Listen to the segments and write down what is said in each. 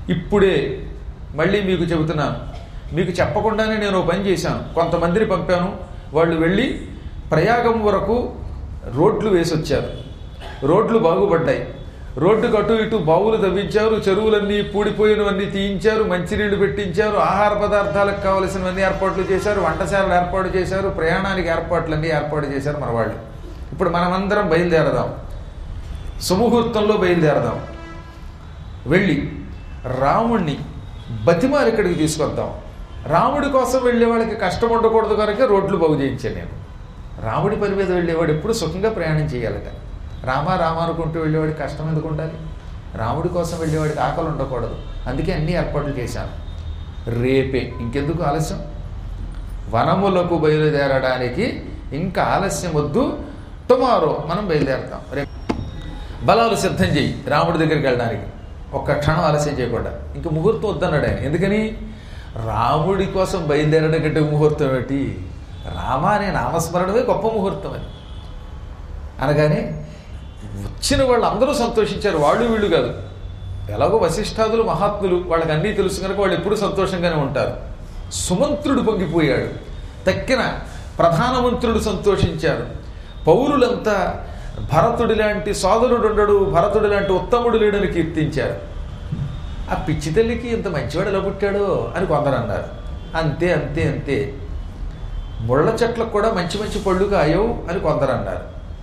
ఇప్పుడే మళ్ళీ మీకు చెబుతున్నాను మీకు చెప్పకుండానే నేను ఓ పని చేశాను కొంతమందిని పంపాను వాళ్ళు వెళ్ళి ప్రయాగం వరకు రోడ్లు వేసి వచ్చారు రోడ్లు బాగుపడ్డాయి రోడ్డుకు అటు ఇటు బావులు తవ్వించారు చెరువులన్నీ పూడిపోయినవన్నీ తీయించారు మంచినీళ్లు పెట్టించారు ఆహార పదార్థాలకు కావలసినవన్నీ ఏర్పాట్లు చేశారు వంటశాలలు ఏర్పాటు చేశారు ప్రయాణానికి ఏర్పాట్లన్నీ ఏర్పాటు చేశారు మన వాళ్ళు ఇప్పుడు మనమందరం బయలుదేరదాం సుముహూర్తంలో బయలుదేరదాం వెళ్ళి రాముణ్ణి బతిమాలి ఇక్కడికి తీసుకొద్దాం రాముడి కోసం వెళ్ళే వాళ్ళకి కష్టం ఉండకూడదు కనుక రోడ్లు బాగు చేయించాను నేను రాముడి పని మీద వెళ్ళేవాడు ఎప్పుడు సుఖంగా ప్రయాణం చేయాలట రామ రామ అనుకుంటూ వెళ్ళేవాడికి కష్టం ఎందుకు ఉండాలి రాముడి కోసం వెళ్ళేవాడికి ఆకలి ఉండకూడదు అందుకే అన్ని ఏర్పాట్లు చేశాను రేపే ఇంకెందుకు ఆలస్యం వనములకు బయలుదేరడానికి ఇంకా ఆలస్యం వద్దు టుమారో మనం బయలుదేరతాం రేపు బలాలు సిద్ధం చేయి రాముడి దగ్గరికి వెళ్ళడానికి ఒక్క క్షణం ఆలస్యం చేయకుండా ఇంక ముహూర్తం వద్దన్నాడు ఆయన ఎందుకని రాముడి కోసం బయలుదేరడం కంటే ముహూర్తం ఏంటి రామ అనే నామస్మరణమే గొప్ప ముహూర్తం అది అనగానే వచ్చిన వాళ్ళు అందరూ సంతోషించారు వాళ్ళు వీళ్ళు కాదు ఎలాగో వశిష్ఠాదులు మహాత్ములు వాళ్ళకి అన్నీ తెలుసు కనుక వాళ్ళు ఎప్పుడూ సంతోషంగానే ఉంటారు సుమంత్రుడు పొంగిపోయాడు తక్కిన ప్రధానమంత్రుడు సంతోషించారు పౌరులంతా భరతుడి లాంటి సోదరుడు ఉండడు భరతుడి లాంటి ఉత్తముడు లేడని కీర్తించారు ఆ పిచ్చి తల్లికి ఇంత మంచివాడు ఎలా పుట్టాడో అని కొందరు అన్నారు అంతే అంతే అంతే ముళ్ళ చెట్లకు కూడా మంచి మంచి పళ్ళు కాయవు అని కొందరు అన్నారు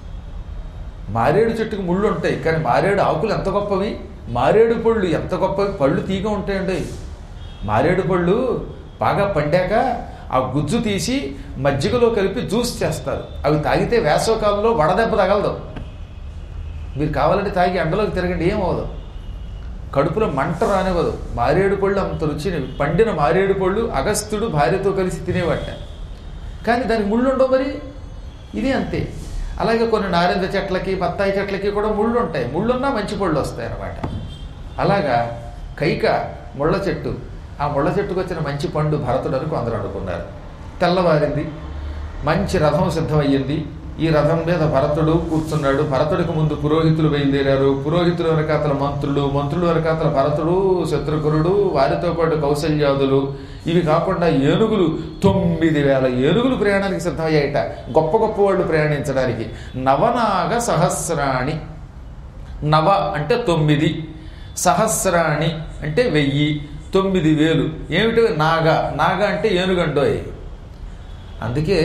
మారేడు చెట్టుకు ముళ్ళు ఉంటాయి కానీ మారేడు ఆకులు ఎంత గొప్పవి మారేడు పళ్ళు ఎంత గొప్పవి పళ్ళు తీగ ఉంటాయండి మారేడు పళ్ళు బాగా పండాక ఆ గుజ్జు తీసి మజ్జిగలో కలిపి జ్యూస్ చేస్తారు అవి తాగితే వేసవకాలంలో వడదెబ్బ తగలదు మీరు కావాలంటే తాగి ఎండలోకి తిరగండి ఏమవదు కడుపులో మంట రానివ్వదు మారేడు పళ్ళు అంత రుచినవి పండిన మారేడు పళ్ళు అగస్త్యుడు భార్యతో కలిసి తినేవట కానీ దానికి ముళ్ళు ఉండవు మరి ఇది అంతే అలాగే కొన్ని నారింజ చెట్లకి బత్తాయి చెట్లకి కూడా ముళ్ళు ఉంటాయి ముళ్ళున్నా మంచి పళ్ళు వస్తాయి అన్నమాట అలాగా కైక ముళ్ళ చెట్టు ఆ ముళ్ళ చెట్టుకు వచ్చిన మంచి పండు భరతుడు అని కొందరు అనుకున్నారు తెల్లవారింది మంచి రథం సిద్ధమయ్యింది ఈ రథం మీద భరతుడు కూర్చున్నాడు భరతుడికి ముందు పురోహితులు బయలుదేరారు పురోహితుల వెనకాతల మంత్రులు మంత్రుల వెనకాతల భరతుడు శత్రుఘ్నుడు వారితో పాటు కౌశల్యాదులు ఇవి కాకుండా ఏనుగులు తొమ్మిది వేల ఏనుగులు ప్రయాణానికి సిద్ధమయ్యాయట గొప్ప గొప్ప వాళ్ళు ప్రయాణించడానికి నవనాగ సహస్రాణి నవ అంటే తొమ్మిది సహస్రాణి అంటే వెయ్యి తొమ్మిది వేలు ఏమిటి నాగ నాగ అంటే ఏనుగండోయ్ అందుకే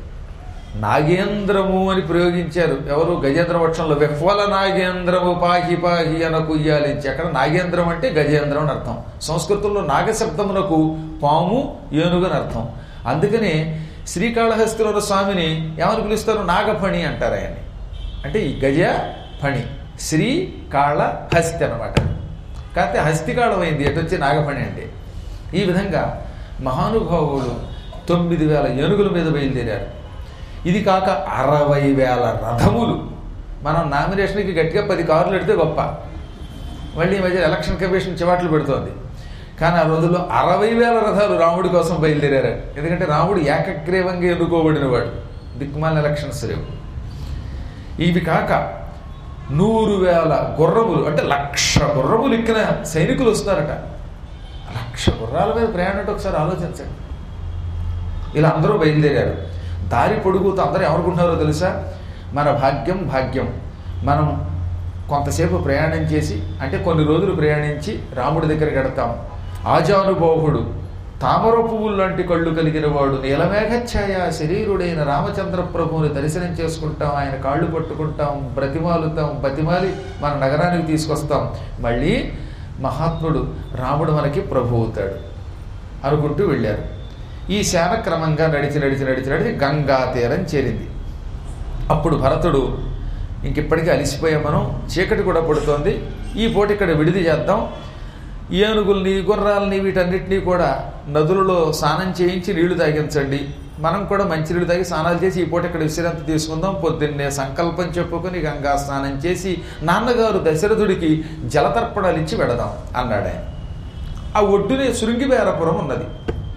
నాగేంద్రము అని ప్రయోగించారు ఎవరు గజేంద్ర పక్షంలో విహ్వల నాగేంద్రము పాహి పాహి అన కుయ్యాలించి అక్కడ నాగేంద్రం అంటే గజేంద్రం అని అర్థం సంస్కృతంలో నాగశబ్దమునకు పాము ఏనుగు అని అర్థం అందుకనే శ్రీకాళహస్తిలో స్వామిని ఏమని పిలుస్తారు నాగఫణి అంటారు ఆయన్ని అంటే ఈ గజ ఫణి శ్రీ కాళ హస్తి అనమాట కాకపోతే హస్తికాళమైంది ఎటు వచ్చి నాగఫణి అంటే ఈ విధంగా మహానుభావులు తొమ్మిది వేల ఏనుగుల మీద బయలుదేరారు ఇది కాక అరవై వేల రథములు మనం నామినేషన్కి గట్టిగా పది కార్లు పెడితే గొప్ప మళ్ళీ ఈ మధ్య ఎలక్షన్ కమిషన్ చివాట్లు పెడుతోంది కానీ ఆ రోజుల్లో అరవై వేల రథాలు రాముడి కోసం బయలుదేరారు ఎందుకంటే రాముడు ఏకగ్రీవంగా ఎన్నుకోబడినవాడు దిక్మాల ఎలక్షన్స్ లేవు ఇవి కాక నూరు వేల గుర్రములు అంటే లక్ష గుర్రములు ఎక్కిన సైనికులు వస్తున్నారట లక్ష గుర్రాల మీద ప్రయాణం అంటే ఒకసారి ఆలోచించండి ఇలా అందరూ బయలుదేరారు దారి పొడుగుతూ అందరూ ఏమనుకుంటున్నారో తెలుసా మన భాగ్యం భాగ్యం మనం కొంతసేపు ప్రయాణం చేసి అంటే కొన్ని రోజులు ప్రయాణించి రాముడి దగ్గరికి వెడతాం ఆజానుబాహుడు తామర పువ్వులు లాంటి కళ్ళు కలిగిన వాడు నీలమేఘఛాయ శరీరుడైన రామచంద్ర ప్రభువుని దర్శనం చేసుకుంటాం ఆయన కాళ్ళు పట్టుకుంటాం బ్రతిమాలుతాం బతిమాలి మన నగరానికి తీసుకొస్తాం మళ్ళీ మహాత్ముడు రాముడు మనకి ప్రభు అవుతాడు అనుకుంటూ వెళ్ళారు ఈ సేన క్రమంగా నడిచి నడిచి నడిచి నడిచి గంగా తీరం చేరింది అప్పుడు భరతుడు ఇంకిప్పటికీ అలిసిపోయాం మనం చీకటి కూడా పడుతోంది ఈ పూట ఇక్కడ విడిది చేద్దాం ఏనుగుల్ని గుర్రాలని వీటన్నిటినీ కూడా నదులలో స్నానం చేయించి నీళ్లు తాగించండి మనం కూడా మంచినీళ్ళు తాగి స్నానాలు చేసి ఈ పూట ఇక్కడ విశ్రాంతి తీసుకుందాం పొద్దున్నే సంకల్పం చెప్పుకొని గంగా స్నానం చేసి నాన్నగారు దశరథుడికి జలతర్పణాలు ఇచ్చి వెడదాం అన్నాడు ఆయన ఆ ఒడ్డునే శృంగిబేరపురం ఉన్నది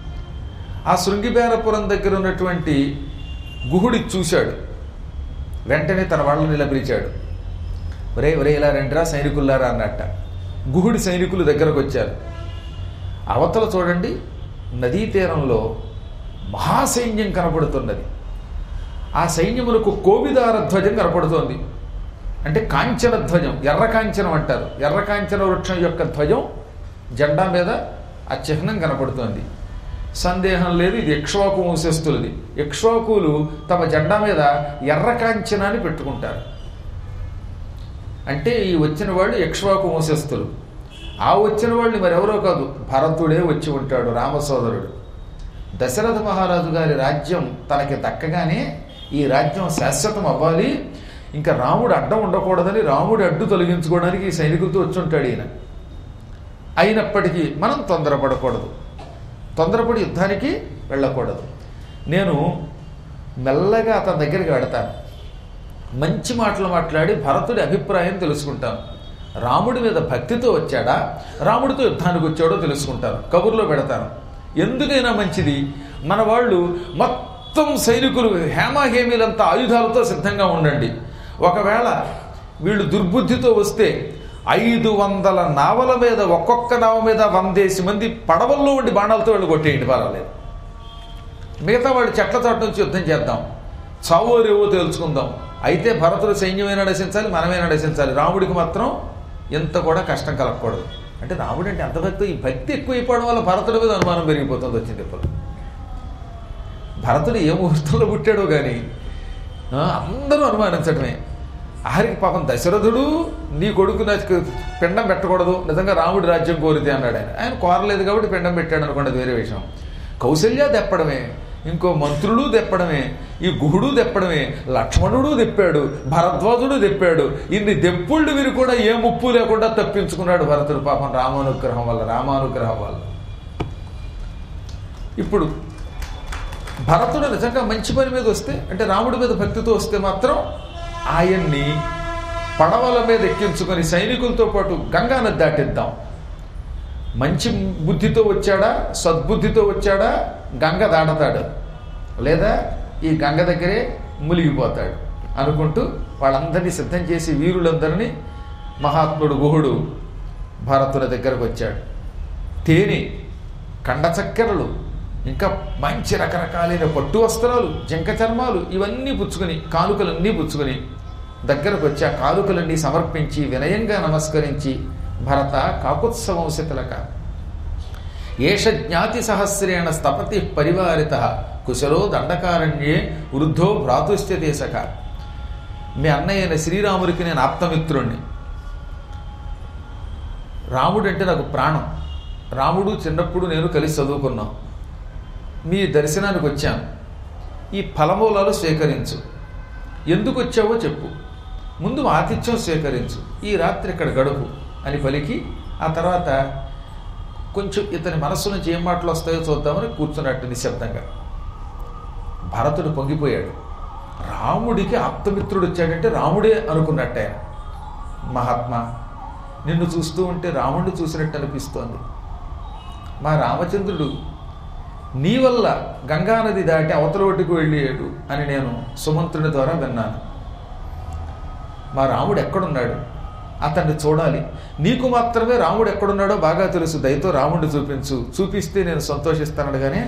ఆ శృంగిబేరపురం దగ్గర ఉన్నటువంటి గుహుడి చూశాడు వెంటనే తన వాళ్ళని ఇలా పిలిచాడు ఒరే ఒరే ఇలా రండిరా సైనికుల్లారా అన్నట్ట గుహుడి సైనికులు దగ్గరకు వచ్చారు అవతల చూడండి నదీ తీరంలో మహాసైన్యం కనపడుతున్నది ఆ సైన్యములకు కోవిదార ధ్వజం కనపడుతోంది అంటే కాంచన ధ్వజం ఎర్ర కాంచనం అంటారు ఎర్ర కాంచన వృక్షం యొక్క ధ్వజం జెండా మీద ఆ చిహ్నం కనపడుతోంది సందేహం లేదు ఇది ఇక్ష్వాకు వంశస్థులది ఇక్ష్వాకులు తమ జెండా మీద ఎర్ర కాంచనాన్ని పెట్టుకుంటారు అంటే ఈ వచ్చిన వాళ్ళు ఇక్ష్వాకు వంశస్థులు ఆ వచ్చిన వాళ్ళు మరెవరో కాదు భరతుడే వచ్చి ఉంటాడు రామసోదరుడు దశరథ మహారాజు గారి రాజ్యం తనకి దక్కగానే ఈ రాజ్యం శాశ్వతం అవ్వాలి ఇంకా రాముడు అడ్డం ఉండకూడదని రాముడి అడ్డు తొలగించుకోవడానికి ఈ సైనికులతో వచ్చి ఉంటాడు ఈయన అయినప్పటికీ మనం తొందరపడకూడదు తొందరపడి యుద్ధానికి వెళ్ళకూడదు నేను మెల్లగా అతని దగ్గరికి వెడతాను మంచి మాటలు మాట్లాడి భరతుడి అభిప్రాయం తెలుసుకుంటాను రాముడి మీద భక్తితో వచ్చాడా రాముడితో యుద్ధానికి వచ్చాడో తెలుసుకుంటాను కబుర్లో పెడతాను ఎందుకైనా మంచిది మన వాళ్ళు మొత్తం సైనికులు హేమాహేమీలంతా ఆయుధాలతో సిద్ధంగా ఉండండి ఒకవేళ వీళ్ళు దుర్బుద్ధితో వస్తే ఐదు వందల నావల మీద ఒక్కొక్క నావ మీద వందేసి మంది పడవల్లో ఉండి బాణాలతో వీళ్ళు కొట్టేయండి పర్వాలేదు మిగతా వాళ్ళు చెట్ల చాటు నుంచి యుద్ధం చేద్దాం చావో రేవో తేల్చుకుందాం అయితే భరతుడు సైన్యమే నడిచించాలి మనమే నడిచించాలి రాముడికి మాత్రం ఎంత కూడా కష్టం కలగకూడదు అంటే రాముడు అంటే అంత భక్తి ఈ భక్తి ఎక్కువైపోవడం వల్ల భరతుడి మీద అనుమానం పెరిగిపోతుంది వచ్చింది ఇప్పుడు భరతుడు ఏ ముహూర్తంలో పుట్టాడో కానీ ఆ, అందరూ అనుమానించడమే ఆఖరికి పాపం దశరథుడు నీ కొడుకు నాకు పిండం పెట్టకూడదు నిజంగా రాముడి రాజ్యం కోరితే అన్నాడు ఆయన ఆయన కోరలేదు కాబట్టి పిండం పెట్టాడు అనుకోండి అది వేరే విషయం కౌశల్య దెప్పడమే ఇంకో మంత్రులు దెప్పడమే ఈ గుహుడు దెప్పడమే లక్ష్మణుడు దెప్పాడు భరద్వాజుడు దెప్పాడు ఇన్ని దెప్పుళ్ళు వీరు కూడా ఏ ముప్పు లేకుండా తప్పించుకున్నాడు భరతుడు పాపం రామానుగ్రహం వల్ల రామానుగ్రహం వల్ల ఇప్పుడు భరతుడు నిజంగా మంచి పని మీద వస్తే అంటే రాముడి మీద భక్తితో వస్తే మాత్రం ఆయన్ని పడవల మీద ఎక్కించుకొని సైనికులతో పాటు గంగా నది దాటిద్దాం మంచి బుద్ధితో వచ్చాడా సద్బుద్ధితో వచ్చాడా గంగ దాడతాడు లేదా ఈ గంగ దగ్గరే మునిగిపోతాడు అనుకుంటూ వాళ్ళందరినీ సిద్ధం చేసి వీరులందరినీ మహాత్ముడు గుహుడు భారతుల దగ్గరకు వచ్చాడు తేనె కండ చక్కెరలు ఇంకా మంచి రకరకాలైన పట్టు వస్త్రాలు జింక చర్మాలు ఇవన్నీ పుచ్చుకొని కానుకలన్నీ పుచ్చుకొని దగ్గరకు వచ్చి ఆ కానుకలన్నీ సమర్పించి వినయంగా నమస్కరించి భరత కాకుత్సవంశితలక ఏష జ్ఞాతి సహస్రేణ స్తపతి పరివారిత కుశలో దండకారణ్యే వృద్ధో భ్రాతుశ్చ దేశక మీ అన్నయ్యన శ్రీరాముడికి నేను ఆప్తమిత్రుణ్ణి రాముడు అంటే నాకు ప్రాణం రాముడు చిన్నప్పుడు నేను కలిసి చదువుకున్నాం మీ దర్శనానికి వచ్చాను ఈ ఫలమూలాలు స్వీకరించు ఎందుకు వచ్చావో చెప్పు ముందు ఆతిథ్యం స్వీకరించు ఈ రాత్రి ఇక్కడ గడుపు అని పలికి ఆ తర్వాత కొంచెం ఇతని మనస్సు నుంచి ఏం మాటలు వస్తాయో చూద్దామని కూర్చున్నట్టు నిశ్శబ్దంగా భరతుడు పొంగిపోయాడు రాముడికి ఆప్తమిత్రుడు వచ్చాడంటే రాముడే అనుకున్నట్టు ఆయన మహాత్మా నిన్ను చూస్తూ ఉంటే రాముడిని చూసినట్టు అనిపిస్తోంది మా రామచంద్రుడు నీ వల్ల గంగానది దాటి అవతల ఒడ్డుకు వెళ్ళాడు అని నేను సుమంత్రుని ద్వారా విన్నాను మా రాముడు ఎక్కడున్నాడు అతన్ని చూడాలి నీకు మాత్రమే రాముడు ఎక్కడున్నాడో బాగా తెలుసు దయతో రాముడిని చూపించు చూపిస్తే నేను సంతోషిస్తానడుగానే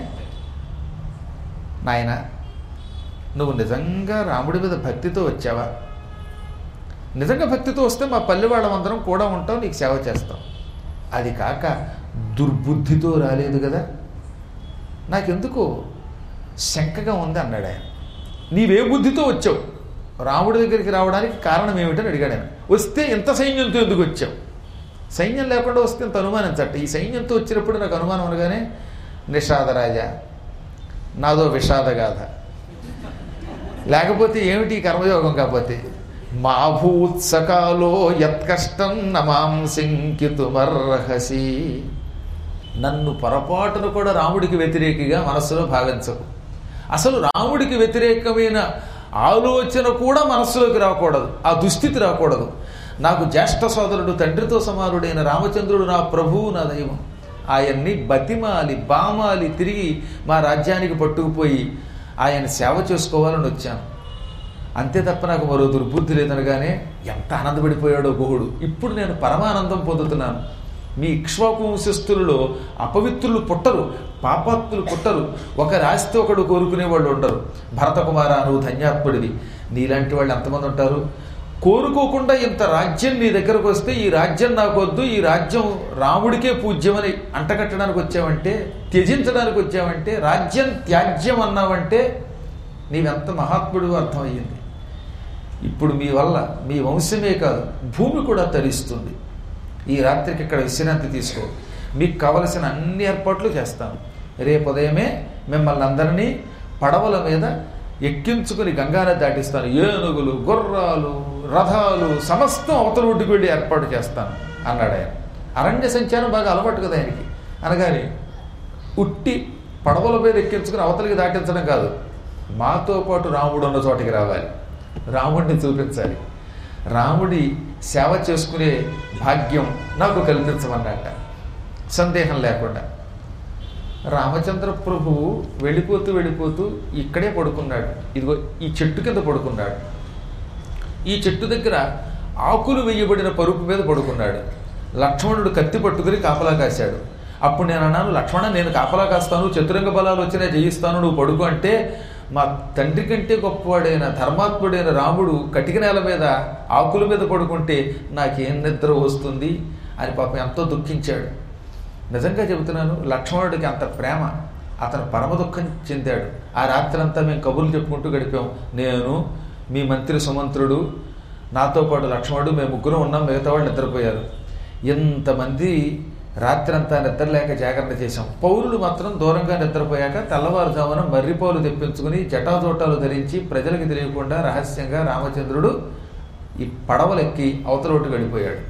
నాయన నువ్వు నిజంగా రాముడి మీద భక్తితో వచ్చావా నిజంగా భక్తితో వస్తే మా పల్లె వాళ్ళమందరం కూడా ఉంటాం నీకు సేవ చేస్తాం అది కాక దుర్బుద్ధితో రాలేదు కదా నాకెందుకో శంకగా ఉంది అన్నాడు ఆయన నీవే బుద్ధితో వచ్చావు రాముడి దగ్గరికి రావడానికి కారణం ఏమిటని అడిగాడు ఆయన వస్తే ఎంత సైన్యంతో ఎందుకు వచ్చావు సైన్యం లేకుండా వస్తే ఇంత అనుమానించట ఈ సైన్యంతో వచ్చినప్పుడు నాకు అనుమానం అనగానే నిషాదరాజా నాదో విషాదగాథ లేకపోతే ఏమిటి ఈ కర్మయోగం కాకపోతే మా భూత్సకాలో యత్కష్టం నమాం శంకితుమర్హసి నన్ను పొరపాటును కూడా రాముడికి వ్యతిరేకిగా మనస్సులో భావించకు అసలు రాముడికి వ్యతిరేకమైన ఆలోచన కూడా మనస్సులోకి రాకూడదు ఆ దుస్థితి రాకూడదు నాకు జ్యేష్ఠ సోదరుడు తండ్రితో సమానుడైన రామచంద్రుడు నా ప్రభువు నా దైవం ఆయన్ని బతిమాలి బామాలి తిరిగి మా రాజ్యానికి పట్టుకుపోయి ఆయన సేవ చేసుకోవాలని వచ్చాను అంతే తప్ప నాకు మరో దుర్బుద్ధి లేదనగానే ఎంత ఆనందపడిపోయాడో గుహుడు ఇప్పుడు నేను పరమానందం పొందుతున్నాను మీ ఇక్ష్వాకు వంశస్థులలో అపవిత్రులు పుట్టరు పాపాత్ములు పుట్టరు ఒక రాస్తే ఒకడు కోరుకునే వాళ్ళు ఉండరు భరతకుమార నువ్వు ధన్యాత్ముడివి నీలాంటి వాళ్ళు ఎంతమంది ఉంటారు కోరుకోకుండా ఇంత రాజ్యం నీ దగ్గరకు వస్తే ఈ రాజ్యం నాకు వద్దు ఈ రాజ్యం రాముడికే పూజ్యమని అంటకట్టడానికి వచ్చావంటే త్యజించడానికి వచ్చావంటే రాజ్యం త్యాజ్యం అన్నావంటే నీవెంత మహాత్ముడు అర్థమయ్యింది ఇప్పుడు మీ వల్ల మీ వంశమే కాదు భూమి కూడా తరిస్తుంది ఈ రాత్రికి ఇక్కడ విశ్రాంతి తీసుకో మీకు కావలసిన అన్ని ఏర్పాట్లు చేస్తాను రేపు ఉదయమే మిమ్మల్ని అందరినీ పడవల మీద ఎక్కించుకుని గంగానది దాటిస్తాను ఏనుగులు గుర్రాలు రథాలు సమస్తం అవతల ఒడ్డుకు వెళ్ళి ఏర్పాటు చేస్తాను అన్నాడు ఆయన అరణ్య సంచారం బాగా అలవాటు కదా ఆయనకి అనగానే ఉట్టి పడవల మీద ఎక్కించుకుని అవతలికి దాటించడం కాదు మాతో పాటు రాముడు ఉన్న చోటికి రావాలి రాముడిని చూపించాలి రాముడి సేవ చేసుకునే భాగ్యం నాకు కల్పించమన్నట్ట సందేహం లేకుండా రామచంద్ర ప్రభువు వెళ్ళిపోతూ వెళ్ళిపోతూ ఇక్కడే పడుకున్నాడు ఇదిగో ఈ చెట్టు కింద పడుకున్నాడు ఈ చెట్టు దగ్గర ఆకులు వేయబడిన పరుపు మీద పడుకున్నాడు లక్ష్మణుడు కత్తి పట్టుకుని కాపలా కాశాడు అప్పుడు నేను అన్నాను లక్ష్మణ నేను కాపలా కాస్తాను చతురంగ బలాలు వచ్చినా జయిస్తాను నువ్వు పడుకు అంటే మా తండ్రి కంటే గొప్పవాడైన ధర్మాత్ముడైన రాముడు కటిక నేల మీద ఆకుల మీద పడుకుంటే నాకేం నిద్ర వస్తుంది అని పాపం ఎంతో దుఃఖించాడు నిజంగా చెబుతున్నాను లక్ష్మణుడికి అంత ప్రేమ అతను పరమ దుఃఖం చెందాడు ఆ రాత్రంతా మేము కబుర్లు చెప్పుకుంటూ గడిపాం నేను మీ మంత్రి సుమంత్రుడు నాతో పాటు లక్ష్మణుడు మేము ముగ్గురు ఉన్నాం మిగతా వాళ్ళు నిద్రపోయారు ఎంతమంది రాత్రంతా నిద్రలేక జాగ్రత్త చేశాం పౌరులు మాత్రం దూరంగా నిద్రపోయాక తెల్లవారుజామున మర్రిపోలు తెప్పించుకుని జటాజోటాలు ధరించి ప్రజలకు తెలియకుండా రహస్యంగా రామచంద్రుడు ఈ పడవలెక్కి అవతలోటు వెళ్ళిపోయాడు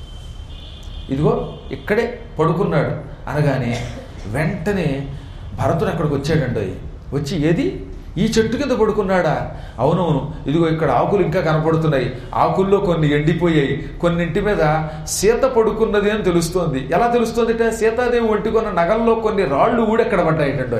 ఇదిగో ఇక్కడే పడుకున్నాడు అనగానే వెంటనే భరతుడు అక్కడికి వచ్చాడండి వచ్చి ఏది ఈ చెట్టు కింద పడుకున్నాడా అవునవును ఇదిగో ఇక్కడ ఆకులు ఇంకా కనపడుతున్నాయి ఆకుల్లో కొన్ని ఎండిపోయాయి కొన్నింటి మీద సీత పడుకున్నది అని తెలుస్తోంది ఎలా తెలుస్తోందిట సీతాదేవి ఒంటికొన్న నగల్లో కొన్ని రాళ్ళు ఊడెక్కడ పడ్డాయిటండో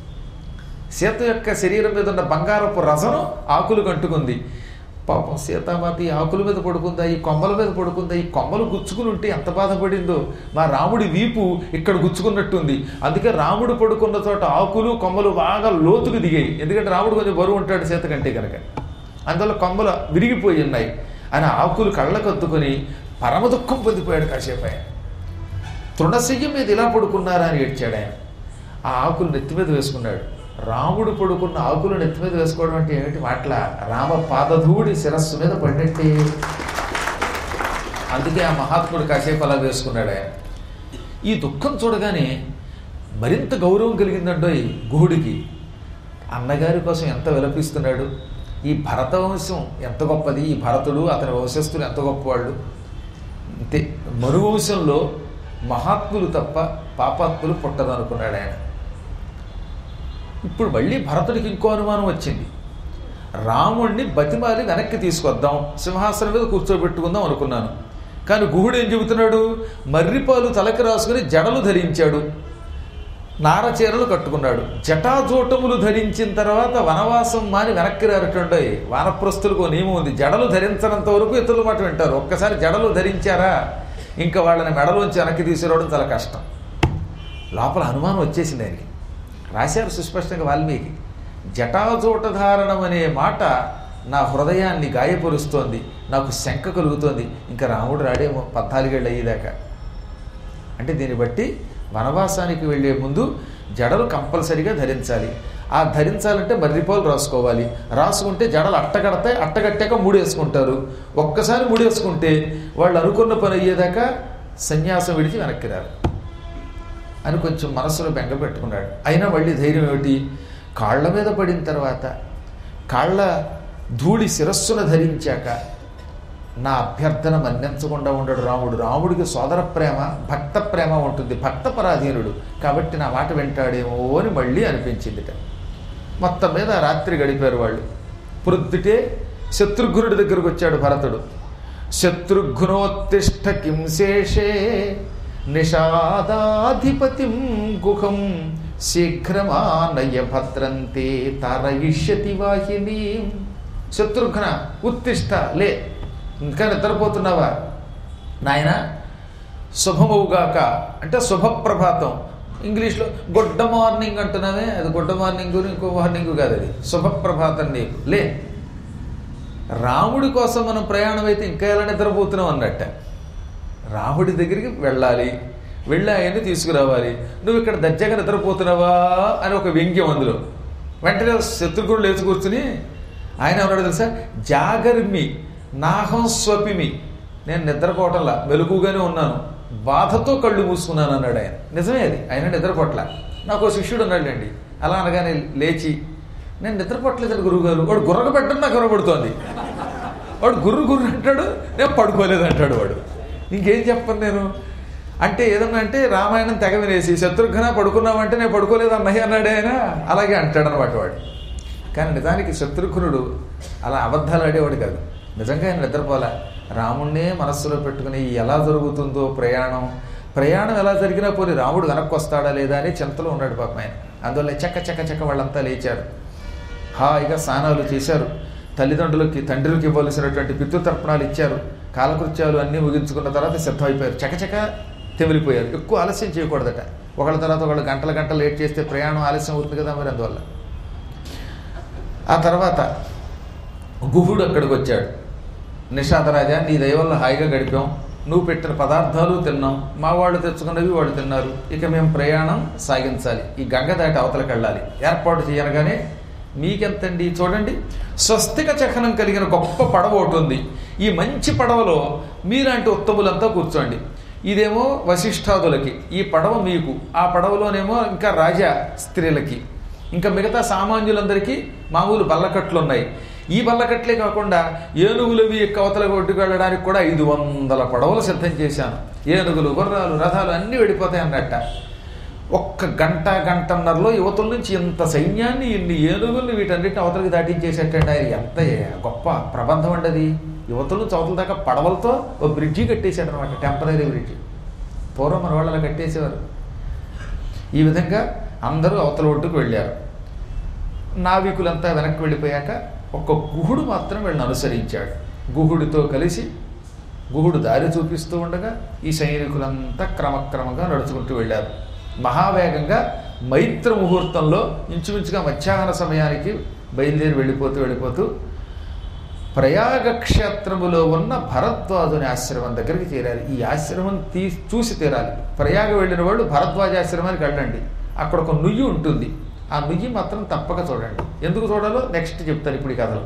సీత యొక్క శరీరం మీద ఉన్న బంగారపు రసను ఆకులు కంటుకుంది పాపం సీతామాత ఈ ఆకుల మీద పడుకుందా ఈ కొమ్మల మీద పడుకుందా ఈ కొమ్మలు గుచ్చుకుని ఉంటే ఎంత బాధపడిందో మా రాముడి వీపు ఇక్కడ గుచ్చుకున్నట్టుంది అందుకే రాముడు పడుకున్న చోట ఆకులు కొమ్మలు బాగా లోతుకు దిగాయి ఎందుకంటే రాముడు కొంచెం బరువు ఉంటాడు సీత కంటే కనుక అందువల్ల కొమ్మలు విరిగిపోయి ఉన్నాయి అని ఆకులు కళ్ళకత్తుకొని పరమ దుఃఖం పొందిపోయాడు కాసేపు ఆయన తృణశయ్యం మీద ఇలా పడుకున్నారా అని ఏడ్చాడు ఆయన ఆ ఆకులు నెత్తి మీద వేసుకున్నాడు రాముడు పడుకున్న ఆకులు నెత్తి మీద వేసుకోవడం అంటే ఏమిటి మాటల రామ పాదధూడి శిరస్సు మీద పడినట్టే అందుకే ఆ మహాత్ముడు కాసేపు అలా వేసుకున్నాడు ఆయన ఈ దుఃఖం చూడగానే మరింత గౌరవం కలిగిందండో ఈ గుహుడికి అన్నగారి కోసం ఎంత విలపిస్తున్నాడు ఈ భరత వంశం ఎంత గొప్పది ఈ భరతుడు అతని వంశస్థులు ఎంత గొప్పవాళ్ళు అంతే మరువంశంలో మహాత్ములు తప్ప పాపాత్ములు పుట్టదు అనుకున్నాడు ఆయన ఇప్పుడు మళ్ళీ భరతుడికి ఇంకో అనుమానం వచ్చింది రాముణ్ణి బతిమాలి వెనక్కి తీసుకొద్దాం సింహాసనం మీద కూర్చోబెట్టుకుందాం అనుకున్నాను కానీ గుహుడు ఏం చెబుతున్నాడు మర్రిపాలు తలకి రాసుకుని జడలు ధరించాడు నారచీరలు కట్టుకున్నాడు జటాజూటములు ధరించిన తర్వాత వనవాసం మాని వెనక్కి రారటండోయ్ వానప్రస్తులకు ఓ నియమం ఉంది జడలు ధరించనంత వరకు ఇతరుల మాట వింటారు ఒక్కసారి జడలు ధరించారా ఇంకా వాళ్ళని మెడలోంచి వెనక్కి తీసుకురావడం చాలా కష్టం లోపల అనుమానం వచ్చేసింది ఆయనకి రాశారు సుస్పష్టంగా వాల్మీకి జటాజూటధారణం అనే మాట నా హృదయాన్ని గాయపరుస్తోంది నాకు శంక కలుగుతోంది ఇంకా రాముడు రాడేమో పద్నాలుగేళ్ళు అయ్యేదాకా అంటే దీన్ని బట్టి వనవాసానికి వెళ్ళే ముందు జడలు కంపల్సరీగా ధరించాలి ఆ ధరించాలంటే మర్రిపాలు రాసుకోవాలి రాసుకుంటే జడలు అట్టగడతాయి అట్టగట్టాక మూడేసుకుంటారు ఒక్కసారి మూడేసుకుంటే వాళ్ళు అనుకున్న పని అయ్యేదాకా సన్యాసం విడిచి వెనక్కి రారు అని కొంచెం మనసులో బెంగ పెట్టుకున్నాడు అయినా మళ్ళీ ధైర్యం ఏమిటి కాళ్ళ మీద పడిన తర్వాత కాళ్ళ ధూళి శిరస్సును ధరించాక నా అభ్యర్థన మన్నించకుండా ఉండడు రాముడు రాముడికి సోదర ప్రేమ భక్త ప్రేమ ఉంటుంది భక్త పరాధీనుడు కాబట్టి నా మాట వింటాడేమో అని మళ్ళీ అనిపించిందిట మొత్తం మీద రాత్రి గడిపారు వాళ్ళు ప్రొద్దుటే శత్రుఘ్నుడి దగ్గరకు వచ్చాడు భరతుడు శత్రుఘ్నోత్తిష్ట కిం శేషే నిషాదాధిపతిం గుహం శీఘ్రమానయ భద్రంతే తారయిష్యతి వాహిని శత్రుఘ్న ఉత్తిష్ట లే ఇంకా నిద్రపోతున్నావా నాయన శుభమవుగాక అంటే శుభప్రభాతం ఇంగ్లీష్లో గుడ్ మార్నింగ్ అంటున్నామే అది గుడ్ మార్నింగ్ ఇంకో మార్నింగ్ కాదు అది శుభప్రభాతం నీకు లే రాముడి కోసం మనం ప్రయాణం అయితే ఇంకా ఎలా నిద్రపోతున్నాం అన్నట్ట రాముడి దగ్గరికి వెళ్ళాలి వెళ్ళి ఆయన్ని తీసుకురావాలి నువ్వు ఇక్కడ దర్జాగా నిద్రపోతున్నావా అని ఒక వ్యంగ్యం అందులో వెంటనే శత్రుఘ్నుడు లేచి కూర్చుని ఆయన ఎవరాడు తెలుసా జాగర్మి నాహం స్వపిమి నేను నిద్రపోవటంలా మెలుగుగానే ఉన్నాను బాధతో కళ్ళు మూసుకున్నాను అన్నాడు ఆయన నిజమే అది ఆయన నిద్రపోట్ల నాకు ఓ శిష్యుడు ఉన్నాడండి అలా అనగానే లేచి నేను నిద్రపోట్లేదు గురువుగారు వాడు గుర్రక పెట్టడం నాకు కనబడుతోంది వాడు గుర్రు గుర్రు అంటాడు నేను పడుకోలేదు అంటాడు వాడు ఇంకేం చెప్పను నేను అంటే ఏదన్నా అంటే రామాయణం తెగ వినేసి శత్రుఘ్న పడుకున్నామంటే నేను పడుకోలేదు అన్నయ్య అన్నాడు ఆయన అలాగే అంటాడు అనమాట వాడు కానీ నిజానికి శత్రుఘ్నుడు అలా అబద్ధాలు ఆడేవాడు కాదు నిజంగా ఆయన నిద్రపోలే రాముణ్ణే మనస్సులో పెట్టుకుని ఎలా జరుగుతుందో ప్రయాణం ప్రయాణం ఎలా జరిగినా పోనీ రాముడు వెనక్కి వస్తాడా లేదా అని చింతలో ఉన్నాడు పాపం ఆయన అందువల్ల చెక్క చెక్క చెక్క వాళ్ళంతా లేచారు హాయిగా స్నానాలు చేశారు తల్లిదండ్రులకి తండ్రులకి ఇవ్వాల్సినటువంటి పితృతర్పణాలు ఇచ్చారు కాలకృత్యాలు అన్నీ ముగించుకున్న తర్వాత సిద్ధమైపోయారు చకచక తెమిలిపోయారు ఎక్కువ ఆలస్యం చేయకూడదట ఒకళ్ళ తర్వాత ఒకళ్ళు గంటల గంటలు లేట్ చేస్తే ప్రయాణం ఆలస్యం అవుతుంది కదా మరి అందువల్ల ఆ తర్వాత గుహుడు అక్కడికి వచ్చాడు నిషాదరాజా నీ దయ వల్ల హాయిగా గడిపాం నువ్వు పెట్టిన పదార్థాలు తిన్నాం మా వాళ్ళు తెచ్చుకున్నవి వాళ్ళు తిన్నారు ఇక మేము ప్రయాణం సాగించాలి ఈ గంగ దాటి అవతలకి వెళ్ళాలి ఏర్పాటు చేయనగానే మీకెంతండి చూడండి స్వస్తిక చఖనం కలిగిన గొప్ప పడవ ఒకటి ఉంది ఈ మంచి పడవలో మీలాంటి ఉత్తములంతా కూర్చోండి ఇదేమో వశిష్ఠాదులకి ఈ పడవ మీకు ఆ పడవలోనేమో ఇంకా రాజా స్త్రీలకి ఇంకా మిగతా సామాన్యులందరికీ మామూలు బల్లకట్లు ఉన్నాయి ఈ బల్లకట్లే కాకుండా ఏనుగులవి కవతలకు ఒడ్డుకు వెళ్ళడానికి కూడా ఐదు వందల పడవలు సిద్ధం చేశాను ఏనుగులు గుర్రాలు రథాలు అన్నీ వెళ్ళిపోతాయి అన్నట్ట ఒక్క గంట గంటన్నరలో యువతుల నుంచి ఇంత సైన్యాన్ని ఇన్ని ఏనుగుల్ని వీటన్నిటిని అవతలకి దాటించేసేటండి ఆయన ఎంత గొప్ప ప్రబంధం అండి అది యువతుల నుంచి అవతల దాకా పడవలతో ఒక బ్రిడ్జి కట్టేశాడు అనమాట టెంపరీ బ్రిడ్జి పూర్వం మన వాళ్ళు అలా కట్టేసేవారు ఈ విధంగా అందరూ అవతల ఒడ్డుకు వెళ్ళారు నావికులంతా వెనక్కి వెళ్ళిపోయాక ఒక్క గుహుడు మాత్రం వీళ్ళని అనుసరించాడు గుహుడితో కలిసి గుహుడు దారి చూపిస్తూ ఉండగా ఈ సైనికులంతా క్రమక్రమంగా నడుచుకుంటూ వెళ్ళారు మహావేగంగా మైత్ర ముహూర్తంలో ఇంచుమించుగా మధ్యాహ్న సమయానికి బయలుదేరి వెళ్ళిపోతూ వెళ్ళిపోతూ ప్రయాగ క్షేత్రములో ఉన్న భరద్వాజుని ఆశ్రమం దగ్గరికి చేరాలి ఈ ఆశ్రమం తీ చూసి తీరాలి ప్రయాగ వెళ్ళిన వాళ్ళు భరద్వాజ ఆశ్రమానికి వెళ్ళండి అక్కడ ఒక నుయ్యి ఉంటుంది ఆ నుయ్యి మాత్రం తప్పక చూడండి ఎందుకు చూడాలో నెక్స్ట్ చెప్తాను ఇప్పుడు ఈ కథలో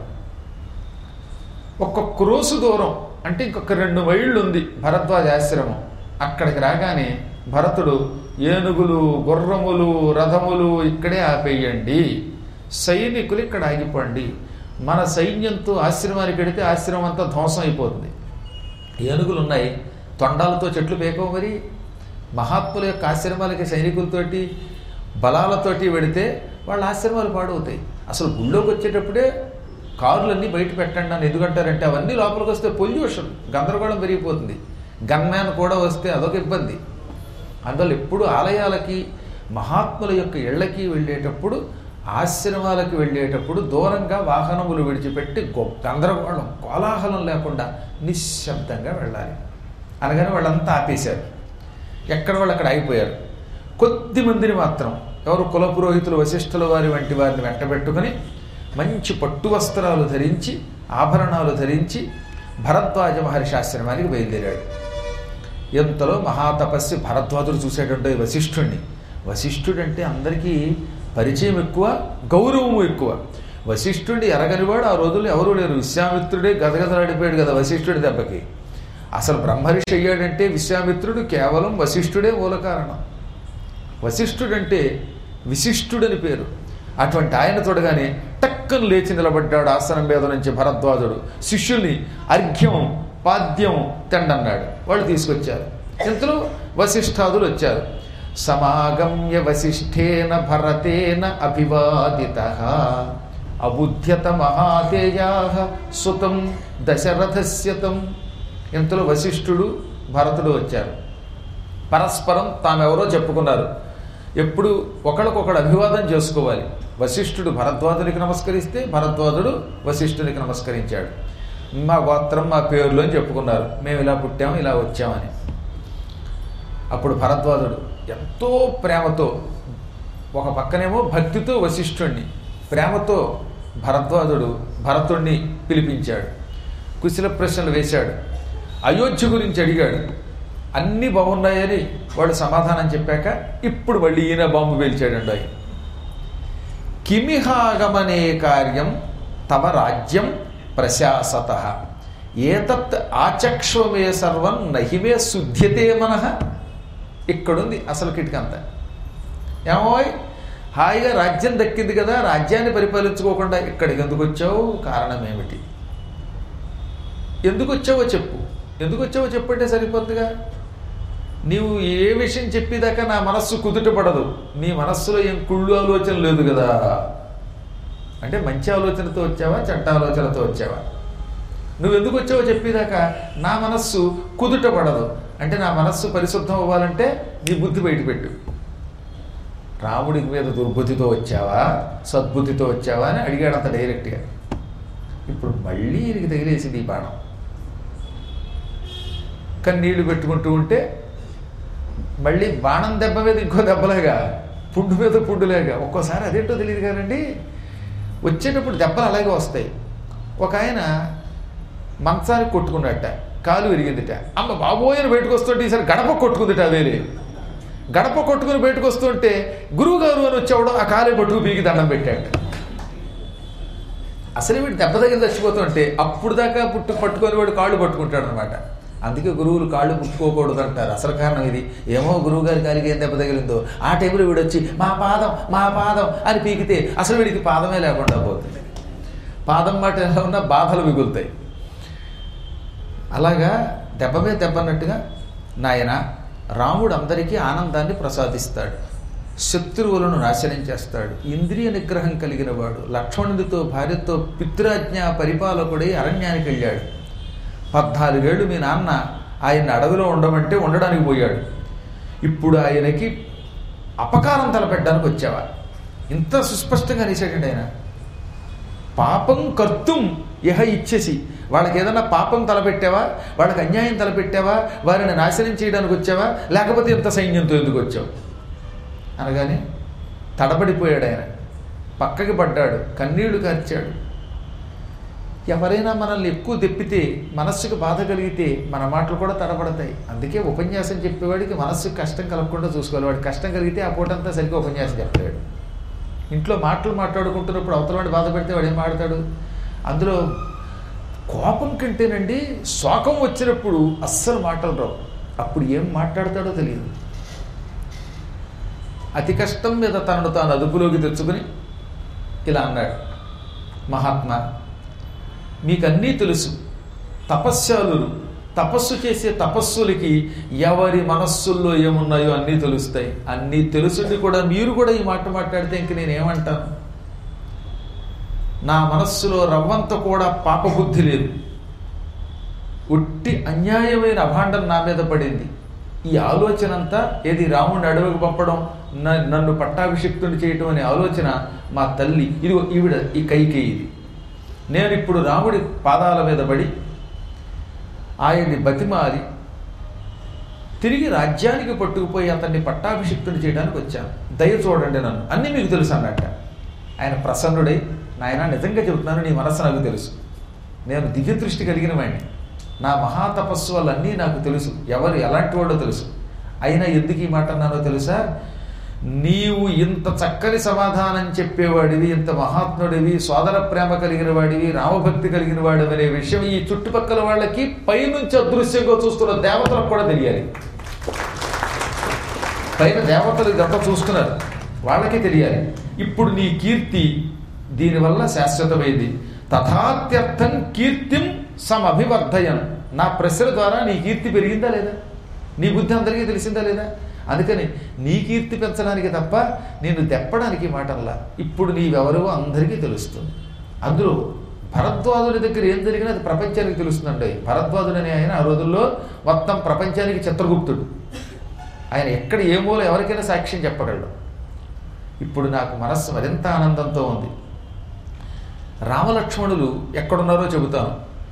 ఒక్క క్రోసు దూరం అంటే ఇంకొక రెండు మైళ్ళు ఉంది భరద్వాజ ఆశ్రమం అక్కడికి రాగానే భరతుడు ఏనుగులు గుర్రములు రథములు ఇక్కడే ఆపేయండి సైనికులు ఇక్కడ ఆగిపోండి మన సైన్యంతో ఆశ్రమానికి వెడితే ఆశ్రమం అంతా ధ్వంసం అయిపోతుంది ఏనుగులు ఉన్నాయి తొండాలతో చెట్లు పేకవు మరి మహాత్ముల యొక్క ఆశ్రమాలకి సైనికులతోటి బలాలతోటి వెడితే వాళ్ళ ఆశ్రమాలు పాడవుతాయి అసలు గుళ్ళోకి వచ్చేటప్పుడే కారులన్నీ బయట పెట్టండి అని ఎందుకంటారంటే అవన్నీ లోపలికి వస్తే పొల్యూషన్ గందరగోళం పెరిగిపోతుంది గన్మ్యాన్ కూడా వస్తే అదొక ఇబ్బంది అందువల్ల ఎప్పుడు ఆలయాలకి మహాత్ముల యొక్క ఇళ్ళకి వెళ్ళేటప్పుడు ఆశ్రమాలకు వెళ్ళేటప్పుడు దూరంగా వాహనములు విడిచిపెట్టి గొప్ప గందరగోళం కోలాహలం లేకుండా నిశ్శబ్దంగా వెళ్ళాలి అనగానే వాళ్ళంతా ఆపేశారు ఎక్కడ వాళ్ళు అక్కడ ఆగిపోయారు కొద్ది మందిని మాత్రం ఎవరు కులపురోహితులు వశిష్ఠుల వారి వంటి వారిని వెంటబెట్టుకుని మంచి పట్టు వస్త్రాలు ధరించి ఆభరణాలు ధరించి భరద్వాజ మహర్షి ఆశ్రమానికి బయలుదేరాడు ఎంతలో మహాతపస్వి భరద్వాజుడు చూసేటంటే వశిష్ఠుణ్ణి వశిష్ఠుడు అంటే అందరికీ పరిచయం ఎక్కువ గౌరవము ఎక్కువ వశిష్ఠుడి ఎరగనివాడు ఆ రోజుల్లో ఎవరూ లేరు విశ్వామిత్రుడే గదగదలాడిపోయాడు కదా వశిష్ఠుడి దెబ్బకి అసలు బ్రహ్మర్షి అయ్యాడంటే విశ్వామిత్రుడు కేవలం వశిష్ఠుడే మూల కారణం వశిష్ఠుడంటే విశిష్టుడని పేరు అటువంటి ఆయన చూడగానే టక్కను లేచి నిలబడ్డాడు ఆసనం మీద నుంచి భరద్వాజుడు శిష్యుల్ని అర్ఘ్యం పాద్యం తెండన్నాడు వాళ్ళు తీసుకొచ్చారు ఇంతలో వశిష్ఠాదులు వచ్చారు సమాగమ్య వశిష్ఠేన భరతేన అభివాదిత అబుధ్యత మహాతేజా సుతం దశరథస్యతం ఇంతలో వశిష్ఠుడు భరతుడు వచ్చారు పరస్పరం తామెవరో చెప్పుకున్నారు ఎప్పుడు ఒకళ్ళకొకడు అభివాదం చేసుకోవాలి వశిష్ఠుడు భరద్వాజునికి నమస్కరిస్తే భరద్వాజుడు వశిష్ఠునికి నమస్కరించాడు మా గోత్రం మా పేర్లు అని చెప్పుకున్నారు మేము ఇలా పుట్టాము ఇలా వచ్చామని అప్పుడు భరద్వాజుడు ఎంతో ప్రేమతో ఒక పక్కనేమో భక్తితో వశిష్ఠుణ్ణి ప్రేమతో భరద్వాజుడు భరతుణ్ణి పిలిపించాడు కుశల ప్రశ్నలు వేశాడు అయోధ్య గురించి అడిగాడు అన్నీ బాగున్నాయని వాడు సమాధానం చెప్పాక ఇప్పుడు మళ్ళీ ఈయన బాంబు పేల్చాడండి ఆయన కిమిహాగమనే కార్యం తమ రాజ్యం ప్రశాసత ఏతత్ ఆచక్ష్వమే సర్వం నహిమే శుద్ధ్యతే మనః ఇక్కడుంది అసలు కిటికంత ఏమోయ్ హాయిగా రాజ్యం దక్కింది కదా రాజ్యాన్ని పరిపాలించుకోకుండా ఇక్కడికి ఎందుకు వచ్చావు కారణం ఏమిటి ఎందుకు వచ్చావో చెప్పు ఎందుకు వచ్చావో చెప్పంటే సరిపోద్దిగా నీవు ఏ విషయం చెప్పేదాకా నా మనస్సు కుదుటపడదు నీ మనస్సులో ఏం కుళ్ళు ఆలోచన లేదు కదా అంటే మంచి ఆలోచనతో వచ్చావా చెడ్డ ఆలోచనతో వచ్చావా నువ్వు ఎందుకు వచ్చావో చెప్పేదాకా నా మనస్సు కుదుటపడదు అంటే నా మనస్సు పరిశుద్ధం అవ్వాలంటే నీ బుద్ధి బయటపెట్టు రాముడికి మీద దుర్బుద్ధితో వచ్చావా సద్బుద్ధితో వచ్చావా అని అడిగాడు అంత డైరెక్ట్గా ఇప్పుడు మళ్ళీ ఈయనకి తగిలేసింది ఈ బాణం కన్నీళ్లు పెట్టుకుంటూ ఉంటే మళ్ళీ బాణం దెబ్బ మీద ఇంకో దెబ్బలాగా పుండు మీద పుండులాగా ఒక్కోసారి అదేంటో తెలియదు కానండి వచ్చేటప్పుడు దెబ్బలు అలాగే వస్తాయి ఒక ఆయన మంచానికి కొట్టుకున్నట్ట కాలు విరిగిందిట అమ్మ బాబోయని బయటకు వస్తుంటే ఈసారి గడప కొట్టుకుందిట వేరే గడప కొట్టుకుని బయటకు వస్తుంటే గురువు గారు అని వచ్చేవాడు ఆ కాలే పట్టుకు పీకి దండం పెట్టాడు అసలు వీడు దెబ్బ తగిలి చచ్చిపోతుంటే అప్పుడు దాకా పుట్టు పట్టుకొని వాడు కాళ్ళు పట్టుకుంటాడు అనమాట అందుకే గురువులు కాళ్ళు ముట్టుకోకూడదు అంటారు అసలు కారణం ఇది ఏమో గురువు గారి కాలికి ఏం దెబ్బ తగిలిందో ఆ టైంలో వీడు వచ్చి మా పాదం మా పాదం అని పీకితే అసలు వీడికి పాదమే లేకుండా పోతుంది పాదం మాట ఎలా ఉన్నా బాధలు మిగులుతాయి అలాగా దెబ్బ మీద దెబ్బ అన్నట్టుగా నాయన రాముడు అందరికీ ఆనందాన్ని ప్రసాదిస్తాడు శత్రువులను నాశనం చేస్తాడు ఇంద్రియ నిగ్రహం కలిగిన వాడు లక్ష్మణుడితో భార్యతో పితృజ్ఞ పరిపాలకుడై అరణ్యానికి వెళ్ళాడు పద్నాలుగేళ్ళు మీ నాన్న ఆయన అడవిలో ఉండమంటే ఉండడానికి పోయాడు ఇప్పుడు ఆయనకి అపకారం తలపెట్టడానికి వచ్చావా ఇంత సుస్పష్టంగా అనేసాడండి ఆయన పాపం కర్తుం ఇహ ఇచ్చేసి వాళ్ళకి ఏదన్నా పాపం తలపెట్టావా వాళ్ళకి అన్యాయం తలపెట్టావా వారిని నాశనం చేయడానికి వచ్చావా లేకపోతే ఇంత సైన్యంతో ఎందుకు వచ్చావు అనగానే తడబడిపోయాడు ఆయన పక్కకి పడ్డాడు కన్నీళ్లు కార్చాడు ఎవరైనా మనల్ని ఎక్కువ దెప్పితే మనస్సుకు బాధ కలిగితే మన మాటలు కూడా తడబడతాయి అందుకే ఉపన్యాసం చెప్పేవాడికి మనస్సుకు కష్టం కలగకుండా చూసుకోవాలి వాడికి కష్టం కలిగితే ఆ పూటంతా సరిగ్గా ఉపన్యాసం చెప్తాడు ఇంట్లో మాటలు మాట్లాడుకుంటున్నప్పుడు అవతలవాడు బాధ పెడితే వాడు ఏం మాడతాడు అందులో కోపం కంటేనండి శోకం వచ్చినప్పుడు అస్సలు మాటలు రావు అప్పుడు ఏం మాట్లాడతాడో తెలియదు అతి కష్టం మీద తనను తాను అదుపులోకి తెచ్చుకుని ఇలా అన్నాడు మహాత్మా మీకన్నీ తెలుసు తపస్యాలురు తపస్సు చేసే తపస్సులకి ఎవరి మనస్సుల్లో ఏమున్నాయో అన్నీ తెలుస్తాయి అన్నీ తెలుసుండి కూడా మీరు కూడా ఈ మాట మాట్లాడితే ఇంక నేనేమంటాను నా మనస్సులో రవ్వంత కూడా పాపబుద్ధి లేదు ఒట్టి అన్యాయమైన అభాండం నా మీద పడింది ఈ ఆలోచన అంతా ఏది రాముడిని అడవికి పంపడం న- నన్ను పట్టాభిషిక్తుని చేయటం అనే ఆలోచన మా తల్లి ఇది ఈవిడ ఈ కైకే ఇది నేను ఇప్పుడు రాముడి పాదాల మీద పడి ఆయన్ని బతిమాలి తిరిగి రాజ్యానికి పట్టుకుపోయి అతన్ని పట్టాభిషిక్తుని చేయడానికి వచ్చాను దయ చూడండి నన్ను అన్నీ మీకు తెలుసు అన్నట్ట ఆయన ప్రసన్నుడై నాయన నిజంగా చెబుతున్నాను నీ మనస్సు నాకు తెలుసు నేను దివ్య దృష్టి కలిగిన వాడిని నా మహాతపస్సు వల్ల అన్నీ నాకు తెలుసు ఎవరు ఎలాంటి వాడో తెలుసు అయినా ఎందుకు ఈ మాట అన్నానో తెలుసా నీవు ఇంత చక్కని సమాధానం చెప్పేవాడివి ఇంత మహాత్ముడివి సోదర ప్రేమ కలిగిన వాడివి రామభక్తి కలిగిన వాడివి అనే విషయం ఈ చుట్టుపక్కల వాళ్ళకి పైనుంచి అదృశ్యంగా చూస్తున్న దేవతలకు కూడా తెలియాలి పైన దేవతలు ఇదంతా చూస్తున్నారు వాళ్ళకి తెలియాలి ఇప్పుడు నీ కీర్తి దీనివల్ల శాశ్వతమైంది తథాత్యర్థం కీర్తిం సమభివర్ధయన్ నా ప్రశ్న ద్వారా నీ కీర్తి పెరిగిందా లేదా నీ బుద్ధి అందరికీ తెలిసిందా లేదా అందుకని నీ కీర్తి పెంచడానికి తప్ప నేను దెప్పడానికి ఈ మాటల్లా ఇప్పుడు నీవెవరో అందరికీ తెలుస్తుంది అందులో భరద్వాజుడి దగ్గర ఏం జరిగినా అది ప్రపంచానికి తెలుస్తుందండి భరద్వాజుడు అనే ఆయన ఆ రోజుల్లో మొత్తం ప్రపంచానికి చిత్రగుప్తుడు ఆయన ఎక్కడ ఏ మూల ఎవరికైనా సాక్ష్యం చెప్పగలడు ఇప్పుడు నాకు మనస్సు మరింత ఆనందంతో ఉంది రామలక్ష్మణులు ఎక్కడున్నారో చెబుతాను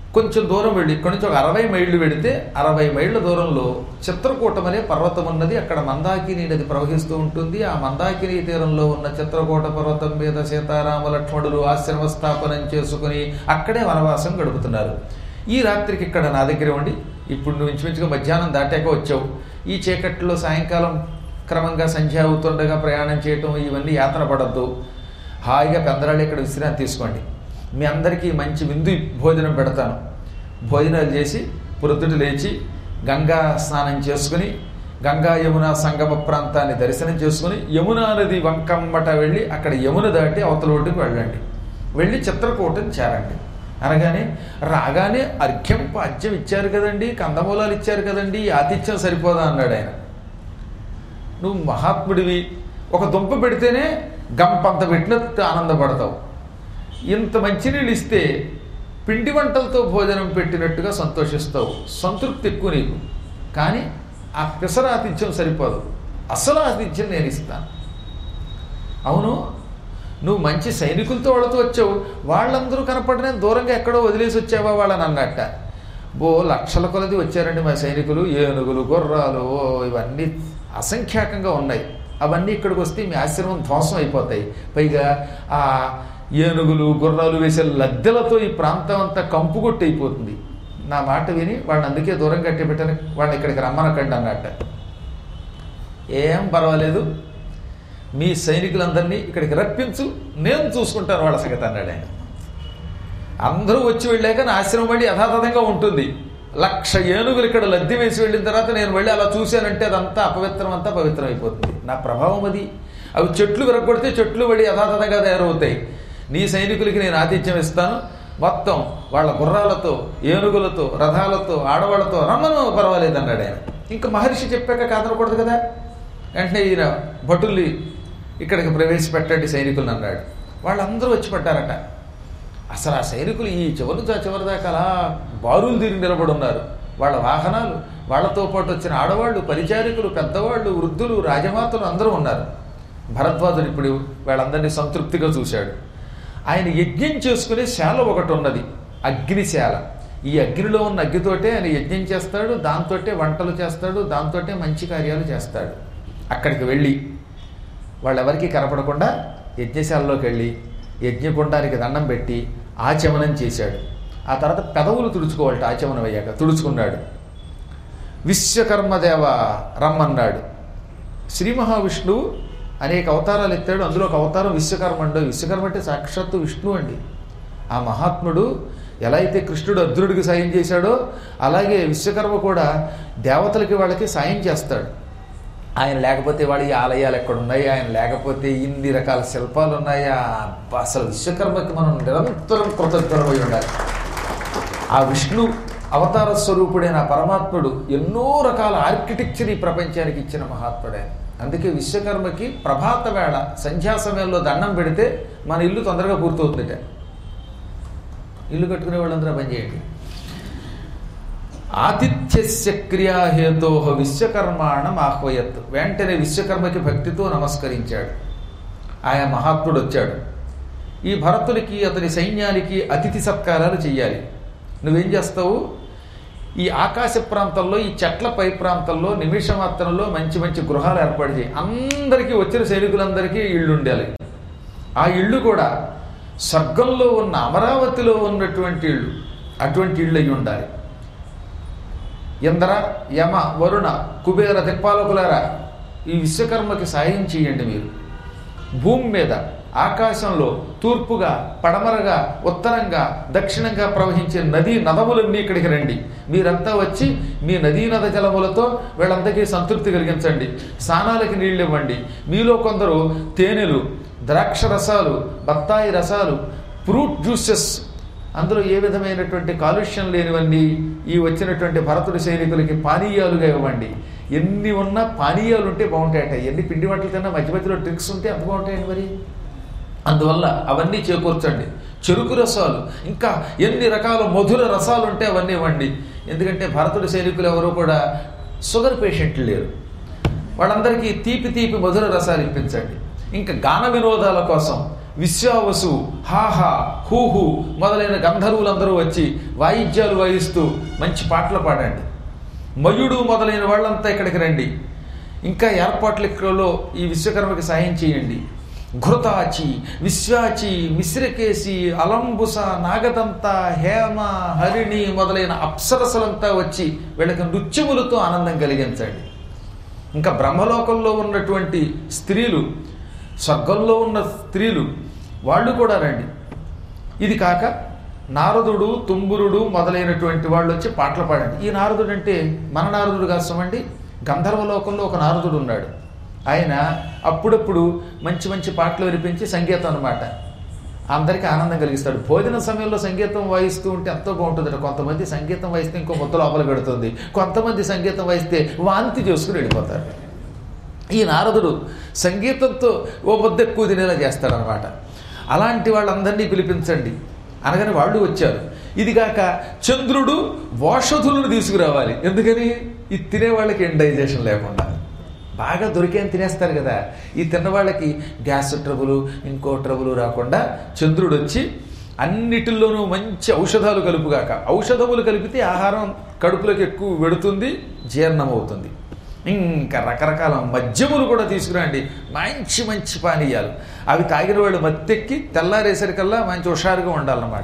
కొంచెం దూరం వెళ్ళి ఇక్కడి నుంచి ఒక అరవై మైళ్ళు వెళితే అరవై మైళ్ళ దూరంలో చిత్రకూటం అనే పర్వతం ఉన్నది అక్కడ మందాకిని నది ప్రవహిస్తూ ఉంటుంది ఆ మందాకిని తీరంలో ఉన్న చిత్రకూట పర్వతం మీద సీతారామ లక్ష్మణులు ఆశ్రమ స్థాపనం చేసుకుని అక్కడే వనవాసం గడుపుతున్నారు ఈ రాత్రికి ఇక్కడ నా దగ్గర ఉండి ఇప్పుడు నువ్వు ఇంచుమించుగా మధ్యాహ్నం దాటాక వచ్చావు ఈ చీకట్లో సాయంకాలం క్రమంగా సంధ్య అవుతుండగా ప్రయాణం చేయటం ఇవన్నీ యాతన పడద్దు హాయిగా పెందరాళ్ళు ఇక్కడ విశ్రాంతి తీసుకోండి మీ అందరికీ మంచి విందు భోజనం పెడతాను భోజనాలు చేసి ప్రొద్దుట లేచి గంగా స్నానం చేసుకుని గంగా యమున సంగమ ప్రాంతాన్ని దర్శనం చేసుకుని యమునా నది వంకమ్మట వెళ్ళి అక్కడ యమున దాటి అవతల ఒడ్డుకు వెళ్ళండి వెళ్ళి చిత్రకూటం చేరండి అనగానే రాగానే అర్ఘ్యం పాద్యం ఇచ్చారు కదండి కందమూలాలు ఇచ్చారు కదండి ఈ ఆతిథ్యం సరిపోదా అన్నాడు ఆయన నువ్వు మహాత్ముడివి ఒక దుంప పెడితేనే గంపంత పెట్టినట్టు ఆనందపడతావు ఇంత మంచినీళ్ళు ఇస్తే పిండి వంటలతో భోజనం పెట్టినట్టుగా సంతోషిస్తావు సంతృప్తి ఎక్కువ నీకు కానీ ఆ పిసర ఆతిథ్యం సరిపోదు అసలు ఆతిథ్యం నేను ఇస్తాను అవును నువ్వు మంచి సైనికులతో వాళ్ళతో వచ్చావు వాళ్ళందరూ కనపడనే దూరంగా ఎక్కడో వదిలేసి వచ్చావా వాళ్ళని అన్నట్ట బో లక్షల కొలది వచ్చారండి మా సైనికులు ఏనుగులు గుర్రాలు ఓ ఇవన్నీ అసంఖ్యాకంగా ఉన్నాయి అవన్నీ ఇక్కడికి వస్తే మీ ఆశ్రమం ధ్వంసం అయిపోతాయి పైగా ఆ ఏనుగులు గుర్రాలు వేసే లద్దెలతో ఈ ప్రాంతం అంతా కంపు కొట్టి అయిపోతుంది నా మాట విని వాళ్ళని అందుకే దూరం కట్టి పెట్టని వాళ్ళని ఇక్కడికి రమ్మనకండి అన్నట్ట ఏం పర్వాలేదు మీ సైనికులందరినీ ఇక్కడికి రప్పించు నేను చూసుకుంటాను వాళ్ళ సంగతి అన్నాడు ఆయన అందరూ వచ్చి వెళ్ళాక నా ఆశ్రమం మళ్ళీ యథాతథంగా ఉంటుంది లక్ష ఏనుగులు ఇక్కడ లద్దె వేసి వెళ్ళిన తర్వాత నేను వెళ్ళి అలా చూశానంటే అదంతా అపవిత్రం అంతా పవిత్రం అయిపోతుంది నా ప్రభావం అది అవి చెట్లు విరగొడితే చెట్లు వెళ్ళి యథాతథంగా తయారవుతాయి నీ సైనికులకి నేను ఆతిథ్యం ఇస్తాను మొత్తం వాళ్ళ గుర్రాలతో ఏనుగులతో రథాలతో ఆడవాళ్ళతో రమ్మను పర్వాలేదు అన్నాడు ఆయన ఇంకా మహర్షి చెప్పాక కాదనకూడదు కదా వెంటనే ఈయన భటుల్ని ఇక్కడికి ప్రవేశపెట్టండి సైనికులను అన్నాడు వాళ్ళందరూ వచ్చి పడ్డారట అసలు ఆ సైనికులు ఈ చివరి దా- చివరి దాకా అలా బారులు తిరిగి నిలబడి ఉన్నారు వాళ్ళ వాహనాలు వాళ్ళతో పాటు వచ్చిన ఆడవాళ్ళు పరిచారికులు పెద్దవాళ్ళు వృద్ధులు రాజమాతలు అందరూ ఉన్నారు భరద్వాజుడు ఇప్పుడు వాళ్ళందరినీ సంతృప్తిగా చూశాడు ఆయన యజ్ఞం చేసుకునే శాల ఒకటి ఉన్నది అగ్నిశాల ఈ అగ్నిలో ఉన్న అగ్గితోటే ఆయన యజ్ఞం చేస్తాడు దాంతోటే వంటలు చేస్తాడు దాంతోటే మంచి కార్యాలు చేస్తాడు అక్కడికి వెళ్ళి వాళ్ళెవరికి కనపడకుండా యజ్ఞశాలలోకి వెళ్ళి యజ్ఞకుండానికి దండం పెట్టి ఆచమనం చేశాడు ఆ తర్వాత పెదవులు తుడుచుకోవాలట ఆచమనం అయ్యాక తుడుచుకున్నాడు విశ్వకర్మదేవ రమ్మన్నాడు శ్రీ మహావిష్ణువు అనేక అవతారాలు ఎత్తాడు అందులో ఒక అవతారం విశ్వకర్మ అండి విశ్వకర్మ అంటే సాక్షాత్తు విష్ణువు అండి ఆ మహాత్ముడు ఎలా అయితే కృష్ణుడు అర్జునుడికి సాయం చేశాడో అలాగే విశ్వకర్మ కూడా దేవతలకి వాళ్ళకి సాయం చేస్తాడు ఆయన లేకపోతే వాడి ఈ ఆలయాలు ఎక్కడ ఉన్నాయి ఆయన లేకపోతే ఇన్ని రకాల శిల్పాలు ఉన్నాయా అబ్బా, అసలు విశ్వకర్మకి మనం నిరంతరం కృతజ్ఞులమై ఉండాలి ఆ విష్ణు అవతార స్వరూపుడైన ఆ పరమాత్ముడు ఎన్నో రకాల ఆర్కిటెక్చర్ ఈ ప్రపంచానికి ఇచ్చిన మహాత్ముడే అందుకే విశ్వకర్మకి ప్రభాత వేళ సంధ్యా సమయంలో దండం పెడితే మన ఇల్లు తొందరగా పూర్తవుతుందిట ఇల్లు కట్టుకునే వాళ్ళందరూ పని చేయండి ఆతిథ్యస్య క్రియాహేతో విశ్వకర్మాణం ఆహ్వయత్ వెంటనే విశ్వకర్మకి భక్తితో నమస్కరించాడు ఆయన మహాత్ముడు వచ్చాడు ఈ భరతులకి అతని సైన్యానికి అతిథి సత్కారాలు చెయ్యాలి నువ్వేం చేస్తావు ఈ ఆకాశ ప్రాంతంలో ఈ చెట్ల పై ప్రాంతంలో నిమిష మాత్రంలో మంచి మంచి గృహాలు ఏర్పాటు చేయి అందరికీ వచ్చిన సైనికులందరికీ ఇళ్ళు ఉండాలి ఆ ఇళ్ళు కూడా స్వర్గంలో ఉన్న అమరావతిలో ఉన్నటువంటి ఇళ్ళు అటువంటి ఇళ్ళు అయి ఉండాలి ఇంద్ర యమ వరుణ కుబేర దిక్పాలకులారా ఈ విశ్వకర్మకి సాయం చేయండి మీరు భూమి మీద ఆకాశంలో తూర్పుగా పడమరగా ఉత్తరంగా దక్షిణంగా ప్రవహించే నదీ నదములన్నీ ఇక్కడికి రండి మీరంతా వచ్చి మీ నదీ నద జలములతో వీళ్ళందరికీ సంతృప్తి కలిగించండి స్నానాలకి నీళ్ళు ఇవ్వండి మీలో కొందరు తేనెలు ద్రాక్ష రసాలు బత్తాయి రసాలు ఫ్రూట్ జ్యూసెస్ అందులో ఏ విధమైనటువంటి కాలుష్యం లేనివన్నీ ఈ వచ్చినటువంటి భరతుడి సైనికులకి పానీయాలుగా ఇవ్వండి ఎన్ని ఉన్నా పానీయాలు ఉంటే బాగుంటాయట ఎన్ని పిండి వంటల కన్నా మధ్య మధ్యలో డ్రింక్స్ ఉంటే అంత బాగుంటాయండి మరి అందువల్ల అవన్నీ చేకూర్చండి చెరుకు రసాలు ఇంకా ఎన్ని రకాల మధుర రసాలు ఉంటే అవన్నీ ఇవ్వండి ఎందుకంటే భరతుడి సైనికులు ఎవరు కూడా షుగర్ పేషెంట్లు లేరు వాళ్ళందరికీ తీపి తీపి మధుర రసాలు ఇప్పించండి ఇంకా గాన వినోదాల కోసం విశ్వావసు హాహా హూహు మొదలైన గంధర్వులందరూ వచ్చి వాయిద్యాలు వాయిస్తూ మంచి పాటలు పాడండి మయుడు మొదలైన వాళ్ళంతా ఇక్కడికి రండి ఇంకా ఏర్పాట్లలో ఈ విశ్వకర్మకి సాయం చేయండి ఘృతాచి విశ్వాచి మిశ్రకేసి అలంబుస నాగదంత హేమ హరిణి మొదలైన అప్సరసలంతా వచ్చి వీళ్ళకి నృత్యములతో ఆనందం కలిగించండి ఇంకా బ్రహ్మలోకంలో ఉన్నటువంటి స్త్రీలు స్వర్గంలో ఉన్న స్త్రీలు వాళ్ళు కూడా రండి ఇది కాక నారదుడు తుంబురుడు మొదలైనటువంటి వాళ్ళు వచ్చి పాటలు పాడండి ఈ నారదుడు అంటే మన నారదుడు కాసమండి గంధర్వలోకంలో ఒక నారదుడు ఉన్నాడు ఆయన అప్పుడప్పుడు మంచి మంచి పాటలు వినిపించి సంగీతం అన్నమాట అందరికీ ఆనందం కలిగిస్తాడు భోజన సమయంలో సంగీతం వాయిస్తూ ఉంటే ఎంతో బాగుంటుంది కొంతమంది సంగీతం వాయిస్తే ఇంకో ముద్ద లోపల పెడుతుంది కొంతమంది సంగీతం వాయిస్తే వాంతి చేసుకుని వెళ్ళిపోతారు ఈ నారదుడు సంగీతంతో ఓ ముద్ద ఎక్కువ తినేలా చేస్తాడనమాట అలాంటి వాళ్ళందరినీ పిలిపించండి అనగానే వాళ్ళు వచ్చారు ఇది కాక చంద్రుడు ఓషధులను తీసుకురావాలి ఎందుకని ఇది తినే వాళ్ళకి ఎండైజేషన్ లేకుండా బాగా దొరికేం తినేస్తారు కదా ఈ తిన్న వాళ్ళకి గ్యాస్ ట్రబుల్ ఇంకో ట్రబుల్ రాకుండా చంద్రుడు వచ్చి అన్నిటిల్లోనూ మంచి ఔషధాలు కలుపుగాక ఔషధములు కలిపితే ఆహారం కడుపులోకి ఎక్కువ వెడుతుంది జీర్ణమవుతుంది ఇంకా రకరకాల మద్యములు కూడా తీసుకురండి మంచి మంచి పానీయాలు అవి తాగిన వాళ్ళు మత్తెక్కి తెల్లారేసరికల్లా మంచి హుషారుగా ఉండాలన్నమాట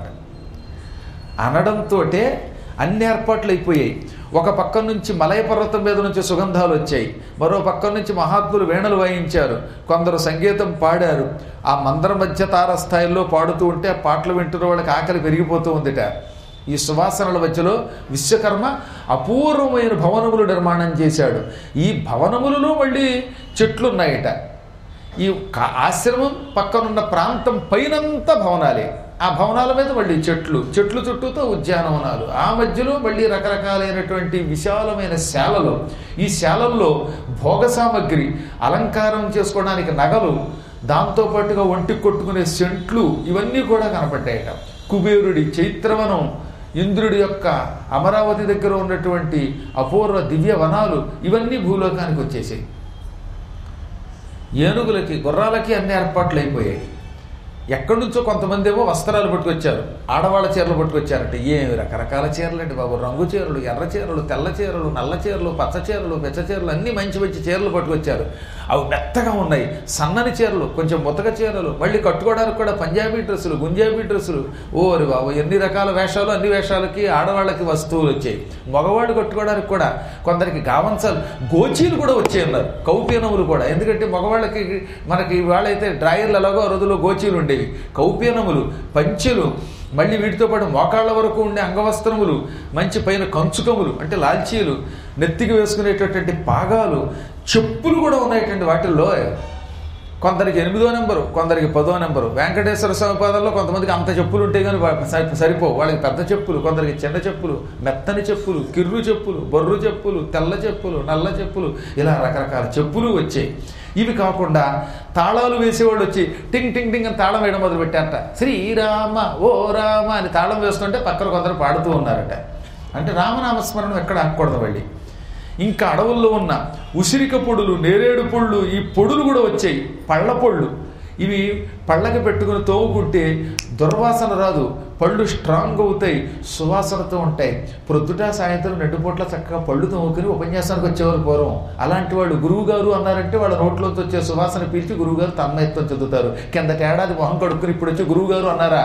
అనడంతో అన్ని ఏర్పాట్లు అయిపోయాయి ఒక పక్క నుంచి మలయ పర్వతం మీద నుంచి సుగంధాలు వచ్చాయి మరో పక్క నుంచి మహాత్ములు వీణలు వాయించారు కొందరు సంగీతం పాడారు ఆ మందర మధ్య తార స్థాయిలో పాడుతూ ఉంటే ఆ పాటలు వింటున్న వాళ్ళకి ఆకలి పెరిగిపోతూ ఉందిట ఈ సువాసనల మధ్యలో విశ్వకర్మ అపూర్వమైన భవనములు నిర్మాణం చేశాడు ఈ భవనములలో మళ్ళీ చెట్లు ఉన్నాయట ఈ కా- ఆశ్రమం పక్కనున్న ప్రాంతం పైనంతా భవనాలే ఆ భవనాల మీద మళ్ళీ చెట్లు చెట్లు చుట్టూతో ఉద్యానవనాలు ఆ మధ్యలో మళ్ళీ రకరకాలైనటువంటి విశాలమైన శాలలు ఈ శాలల్లో భోగ సామగ్రి అలంకారం చేసుకోవడానికి నగలు దాంతోపాటుగా ఒంటికి కొట్టుకునే సెంట్లు ఇవన్నీ కూడా కనపడ్డాయట కుబేరుడి చైత్రవనం ఇంద్రుడి యొక్క అమరావతి దగ్గర ఉన్నటువంటి అపూర్వ దివ్య వనాలు ఇవన్నీ భూలోకానికి వచ్చేసాయి ఏనుగులకి గుర్రాలకి అన్ని ఏర్పాట్లు అయిపోయాయి ఎక్కడి నుంచో కొంతమంది ఏమో వస్త్రాలు పట్టుకొచ్చారు ఆడవాళ్ళ చీరలు పట్టుకొచ్చారట ఏమి రకరకాల చీరలు అండి బాబు రంగు చీరలు ఎర్ర చీరలు తెల్ల చీరలు నల్ల చీరలు పచ్చ చీరలు పెచ్చ చీరలు అన్ని మంచి మంచి చీరలు పట్టుకొచ్చారు అవి మెత్తగా ఉన్నాయి సన్నని చీరలు కొంచెం ముతక చీరలు మళ్ళీ కట్టుకోవడానికి కూడా పంజాబీ డ్రెస్సులు గుంజాబీ డ్రెస్సులు ఓరి బాబు ఎన్ని రకాల వేషాలు అన్ని వేషాలకి ఆడవాళ్ళకి వస్తువులు వచ్చాయి మగవాళ్ళు కట్టుకోవడానికి కూడా కొందరికి గావంచాలు గోచీలు కూడా వచ్చాయి అన్నారు కౌపీనములు కూడా ఎందుకంటే మగవాళ్ళకి మనకి వాళ్ళైతే డ్రాయర్లు ఎలాగో ఆ రోజుల్లో గోచీలు ఉండేవి కౌపీనములు పంచెలు మళ్ళీ వీటితో పాటు మోకాళ్ళ వరకు ఉండే అంగవస్త్రములు మంచి పైన కంచుకములు అంటే లాల్చీలు నెత్తికి వేసుకునేటటువంటి పాగాలు చెప్పులు కూడా ఉన్నాయటండి వాటిల్లో కొందరికి ఎనిమిదో నెంబరు కొందరికి పదో నెంబరు వెంకటేశ్వర స్వామి పాదంలో కొంతమందికి అంత చెప్పులు ఉంటాయి కానీ వా- సరి- సరిపోవు వాళ్ళకి పెద్ద చెప్పులు కొందరికి చిన్న చెప్పులు మెత్తని చెప్పులు కిర్రు చెప్పులు బొర్రు చెప్పులు తెల్ల చెప్పులు నల్ల చెప్పులు ఇలా రకరకాల చెప్పులు వచ్చాయి ఇవి కాకుండా తాళాలు వేసేవాళ్ళు వచ్చి టింగ్ టింగ్ టింగ్ అని తాళం వేయడం మొదలు పెట్టారట శ్రీరామ ఓ రామ అని తాళం వేస్తుంటే పక్కన కొందరు పాడుతూ ఉన్నారట అంటే రామనామస్మరణం ఎక్కడ ఆకూడదు వెళ్ళి ఇంకా అడవుల్లో ఉన్న ఉసిరిక పొడులు నేరేడు పొళ్ళు ఈ పొడులు కూడా వచ్చాయి పళ్ళ పొళ్ళు ఇవి పళ్ళకి పెట్టుకుని తోముకుంటే దుర్వాసన రాదు పళ్ళు స్ట్రాంగ్ అవుతాయి సువాసనతో ఉంటాయి ప్రొద్దుట సాయంత్రం రెండు పూట్ల చక్కగా పళ్ళు తోముకుని ఉపన్యాసానికి వచ్చేవారు పూర్వం అలాంటి వాళ్ళు గురువు గారు అన్నారంటే వాళ్ళ నోట్లోంచి వచ్చే సువాసన పీల్చి గురువు గారు తన్మయత్వం చెందుతారు కిందటి ఏడాది మొహం కడుక్కుని ఇప్పుడు వచ్చి గురువు గారు అన్నారా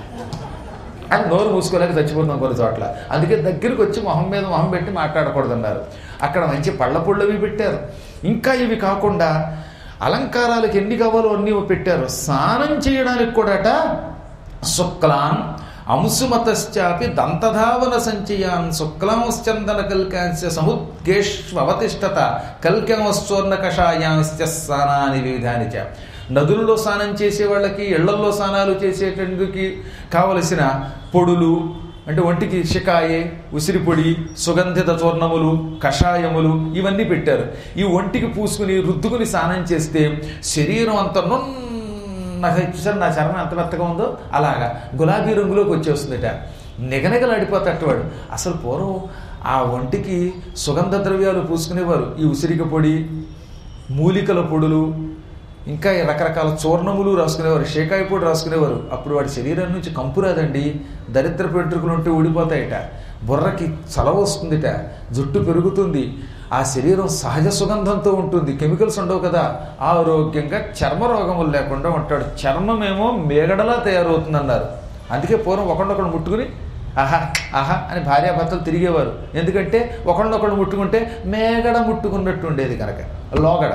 అని నోరు మూసుకోలేక చచ్చిపోతున్నాం కొన్ని చోట్ల అందుకే దగ్గరికి వచ్చి మొహం మీద మొహం పెట్టి మాట్లాడకూడదన్నారు అక్కడ మంచి పళ్ళ పుళ్ళవి పెట్టారు ఇంకా ఇవి కాకుండా అలంకారాలకు ఎన్ని కావాలో అన్నీ పెట్టారు స్నానం చేయడానికి కూడాట శుక్లాన్ అంశుమతశ్చాపి దంతధావన సంచయాన్ శుక్లాంశ్చందన కల్కాంశ సముద్గేష్వతిష్టత కల్కంస్వర్ణ కషాయాంశ్చ స్నానాని వివిధాని చ నదులలో స్నానం చేసే వాళ్ళకి ఇళ్లల్లో స్నానాలు చేసేటందుకు కావలసిన పొడులు అంటే ఒంటికి షికాయే ఉసిరి పొడి సుగంధిత చూర్ణములు కషాయములు ఇవన్నీ పెట్టారు ఈ ఒంటికి పూసుకుని రుద్దుకుని స్నానం చేస్తే శరీరం అంత నున్నగా చూసారు నా చర్మం ఎంత మెత్తగా ఉందో అలాగా గులాబీ రంగులోకి వచ్చేస్తుందట నిగనిగలాడిపోతట్టు వాడు అసలు పూర్వం ఆ ఒంటికి సుగంధ ద్రవ్యాలు పూసుకునేవారు ఈ ఉసిరిక పొడి మూలికల పొడులు ఇంకా ఈ రకరకాల చూర్ణములు రాసుకునేవారు షేకాయ పొడి రాసుకునేవారు అప్పుడు వాడి శరీరం నుంచి కంపు రాదండి దరిద్ర వెంట్రుకలు ఉంటే ఊడిపోతాయట బుర్రకి చలవ వస్తుందిట జుట్టు పెరుగుతుంది ఆ శరీరం సహజ సుగంధంతో ఉంటుంది కెమికల్స్ ఉండవు కదా ఆరోగ్యంగా చర్మ రోగములు లేకుండా ఉంటాడు చర్మమేమో మేగడలా తయారవుతుందన్నారు అందుకే పూర్వం ఒకళ్ళొకడు ముట్టుకుని ఆహా ఆహా అని భార్యాభర్తలు తిరిగేవారు ఎందుకంటే ఒకళ్ళొకడు ముట్టుకుంటే మేగడ ముట్టుకున్నట్టు ఉండేది కనుక లోగడ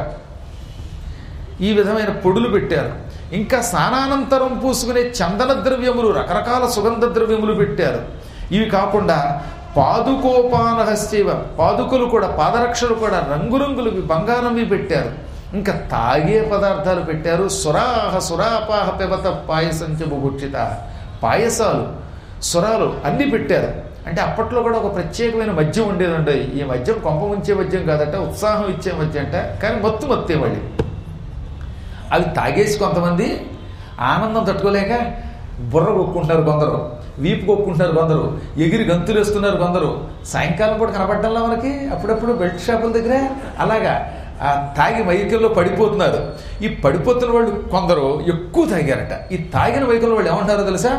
ఈ విధమైన పొడులు పెట్టారు ఇంకా స్నానానంతరం పూసుకునే చందన ద్రవ్యములు రకరకాల సుగంధ ద్రవ్యములు పెట్టారు ఇవి కాకుండా పాదుకోపానహస్యవ పాదుకలు కూడా పాదరక్షలు కూడా రంగురంగులవి బంగారంవి పెట్టారు ఇంకా తాగే పదార్థాలు పెట్టారు సురాహ సురాపాహ పిబత పాయసం చెబుగుచ్చిత పాయసాలు సురాలు అన్నీ పెట్టారు అంటే అప్పట్లో కూడా ఒక ప్రత్యేకమైన మద్యం ఉండేదండి ఈ మద్యం కొంప ముంచే మద్యం కాదట ఉత్సాహం ఇచ్చే మద్యం అంట కానీ మత్తు మత్తే వాళ్ళు అవి తాగేసి కొంతమంది ఆనందం తట్టుకోలేక బుర్ర కొక్కుంటున్నారు కొందరు వీపు కొక్కుంటున్నారు కొందరు ఎగిరి గంతులు వేస్తున్నారు కొందరు సాయంకాలం కూడా కనపడ్డంలా మనకి అప్పుడప్పుడు బెల్ట్ షాపుల దగ్గర అలాగా ఆ తాగి మైకల్లో పడిపోతున్నారు ఈ పడిపోతున్న వాళ్ళు కొందరు ఎక్కువ తాగారట ఈ తాగిన మైకల్లో వాళ్ళు ఏమంటారో తెలుసా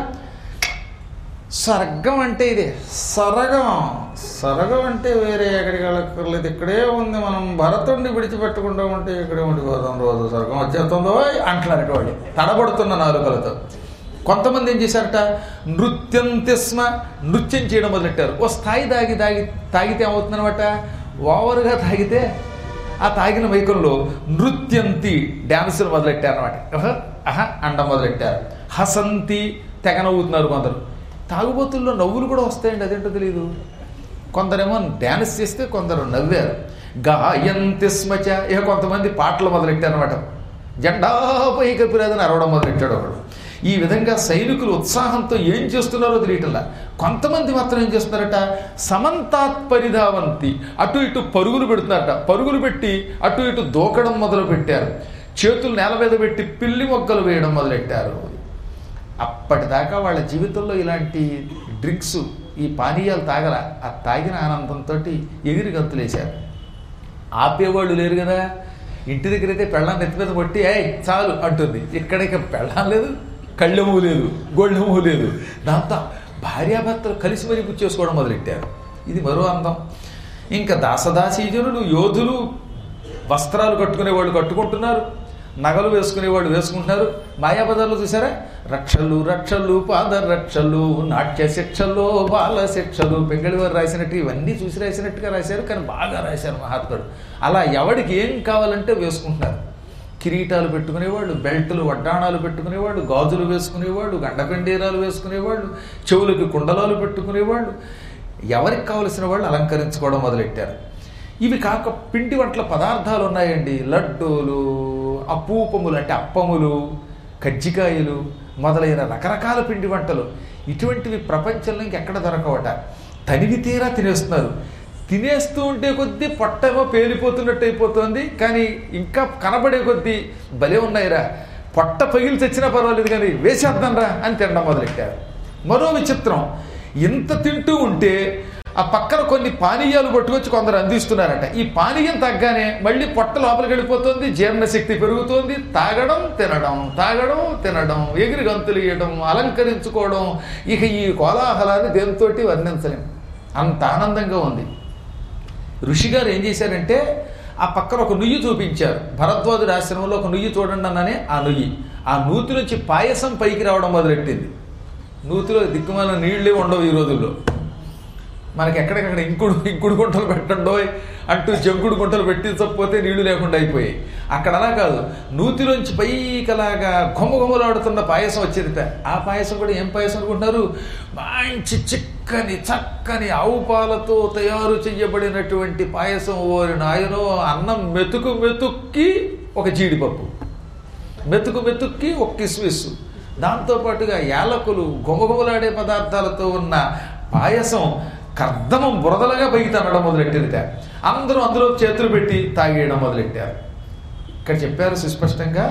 స్వర్గం అంటే ఇది సరగం సరగం అంటే వేరే ఎక్కడికి వెళ్ళక్కర్లేదు ఇక్కడే ఉంది మనం భరతుడిని విడిచిపెట్టకుండా ఉంటే ఇక్కడే ఉండిపోతాం రోజు స్వర్గం వచ్చేస్తుందో అంటున్నారట వాళ్ళు తడబడుతున్న నాలుకలతో కొంతమంది ఏం చేశారట నృత్యం తిస్మ నృత్యం చేయడం మొదలెట్టారు ఓ స్థాయి తాగి తాగి తాగితే ఏమవుతుందనమాట ఓవర్గా తాగితే ఆ తాగిన మైకంలో నృత్యంతి డ్యాన్సులు మొదలెట్టారు అనమాట అహ అండం మొదలెట్టారు హసంతి తెగ నవ్వుతున్నారు కొందరు తాగుబోతుల్లో నవ్వులు కూడా వస్తాయండి అదేంటో తెలియదు కొందరేమో డ్యాన్స్ చేస్తే కొందరు నవ్వారు గాయంతి స్మచ ఇక కొంతమంది పాటలు మొదలెట్టారు అనమాట జెండాపై కపిరాదని అరవడం మొదలెట్టాడు ఒకడు ఈ విధంగా సైనికులు ఉత్సాహంతో ఏం చేస్తున్నారో తెలియటంలా కొంతమంది మాత్రం ఏం చేస్తున్నారట సమంతాత్ పరిధావంతి అటు ఇటు పరుగులు పెడుతున్నారట పరుగులు పెట్టి అటు ఇటు దూకడం మొదలు పెట్టారు చేతులు నేల మీద పెట్టి పిల్లి మొగ్గలు వేయడం మొదలెట్టారు అప్పటిదాకా వాళ్ళ జీవితంలో ఇలాంటి డ్రింక్స్ ఈ పానీయాలు తాగల ఆ తాగిన ఆనందంతో ఎగిరి గంతులేశారు ఆపేవాళ్ళు లేరు కదా ఇంటి దగ్గర అయితే పెళ్ళాం నెత్తి మీద కొట్టి ఏయ్ చాలు అంటుంది ఇక్కడ ఇక పెళ్ళాం లేదు కళ్ళెము లేదు గొళ్ళెము లేదు దాంతో భార్యాభర్తలు కలిసి మరీ పుచ్చి చేసుకోవడం మొదలెట్టారు ఇది మరో అందం ఇంకా దాసదాసీజనులు యోధులు వస్త్రాలు కట్టుకునే వాళ్ళు కట్టుకుంటున్నారు నగలు వేసుకునేవాడు వేసుకుంటున్నారు మాయాబజార్లో చూసారా రక్షలు రక్షలు పాద రక్షలు నాట్య శిక్షలు బాల శిక్షలు పెంగళి వారు రాసినట్టు ఇవన్నీ చూసి రాసినట్టుగా రాశారు కానీ బాగా రాశారు మహాత్ముడు అలా ఎవడికి ఏం కావాలంటే వేసుకుంటున్నారు కిరీటాలు పెట్టుకునేవాళ్ళు బెల్టులు వడ్డాణాలు పెట్టుకునేవాళ్ళు గాజులు వేసుకునేవాళ్ళు గండపెండీరాలు వేసుకునేవాళ్ళు చెవులకి కుండలాలు పెట్టుకునేవాళ్ళు ఎవరికి కావలసిన వాళ్ళు అలంకరించుకోవడం మొదలెట్టారు ఇవి కాక పిండి వంటల పదార్థాలు ఉన్నాయండి లడ్డూలు అపూపములు అంటే అప్పములు కజ్జికాయలు మొదలైన రకరకాల పిండి వంటలు ఇటువంటివి ప్రపంచంలో ఇంకెక్కడ దొరకవట తనివి తీరా తినేస్తున్నారు తినేస్తూ ఉంటే కొద్దీ పొట్టేమో పేలిపోతున్నట్టు అయిపోతుంది కానీ ఇంకా కనబడే కొద్దీ భలే ఉన్నాయిరా పొట్ట పగిలి చచ్చినా పర్వాలేదు కానీ వేసేద్దాం రా అని తినడం మొదలెట్టారు మరో విచిత్రం ఇంత తింటూ ఉంటే ఆ పక్కన కొన్ని పానీయాలు పట్టుకొచ్చి కొందరు అందిస్తున్నారట ఈ పానీయం తగ్గానే మళ్ళీ పొట్ట లోపలికి వెళ్ళిపోతుంది జీర్ణశక్తి పెరుగుతోంది తాగడం తినడం తాగడం తినడం ఎగిరి గంతులు ఇవ్వడం అలంకరించుకోవడం ఇక ఈ కోలాహలాన్ని దేనితోటి వర్ణించలేం అంత ఆనందంగా ఉంది ఋషిగారు ఏం చేశారంటే ఆ పక్కన ఒక నుయ్యి చూపించారు భరద్వాజుడి ఆశ్రమంలో ఒక నుయ్యి చూడండి అన్ననే ఆ నుయ్యి ఆ నూతి నుంచి పాయసం పైకి రావడం మొదలెట్టింది నూతిలో దిక్కుమాల నీళ్ళే ఉండవు ఈ రోజుల్లో మనకి ఎక్కడికక్కడ ఇంకుడు ఇంకుడు గుంటలు పెట్టండో అంటూ జంకుడు గుంటలు పెట్టించకపోతే నీళ్లు లేకుండా అయిపోయాయి అక్కడ అలా కాదు నూతిలోంచి పైకలాగా గుమ్మగుమ్మలాడుతున్న పాయసం వచ్చేదిట ఆ పాయసం కూడా ఏం పాయసం అనుకుంటున్నారు మంచి చిక్కని చక్కని ఆవు పాలతో తయారు చెయ్యబడినటువంటి పాయసం ఓరి నాయనో అన్నం మెతుకు మెతుక్కి ఒక జీడిపప్పు మెతుకు మెతుక్కి ఒక కిస్మిస్ దాంతోపాటుగా యాలకులు గుమగుమలాడే పదార్థాలతో ఉన్న పాయసం కర్దమం బురదలుగా పైకి తనడం మొదలెట్టిందిట అందరూ అందులో చేతులు పెట్టి తాగేయడం మొదలెట్టారు ఇక్కడ చెప్పారు సుస్పష్టంగా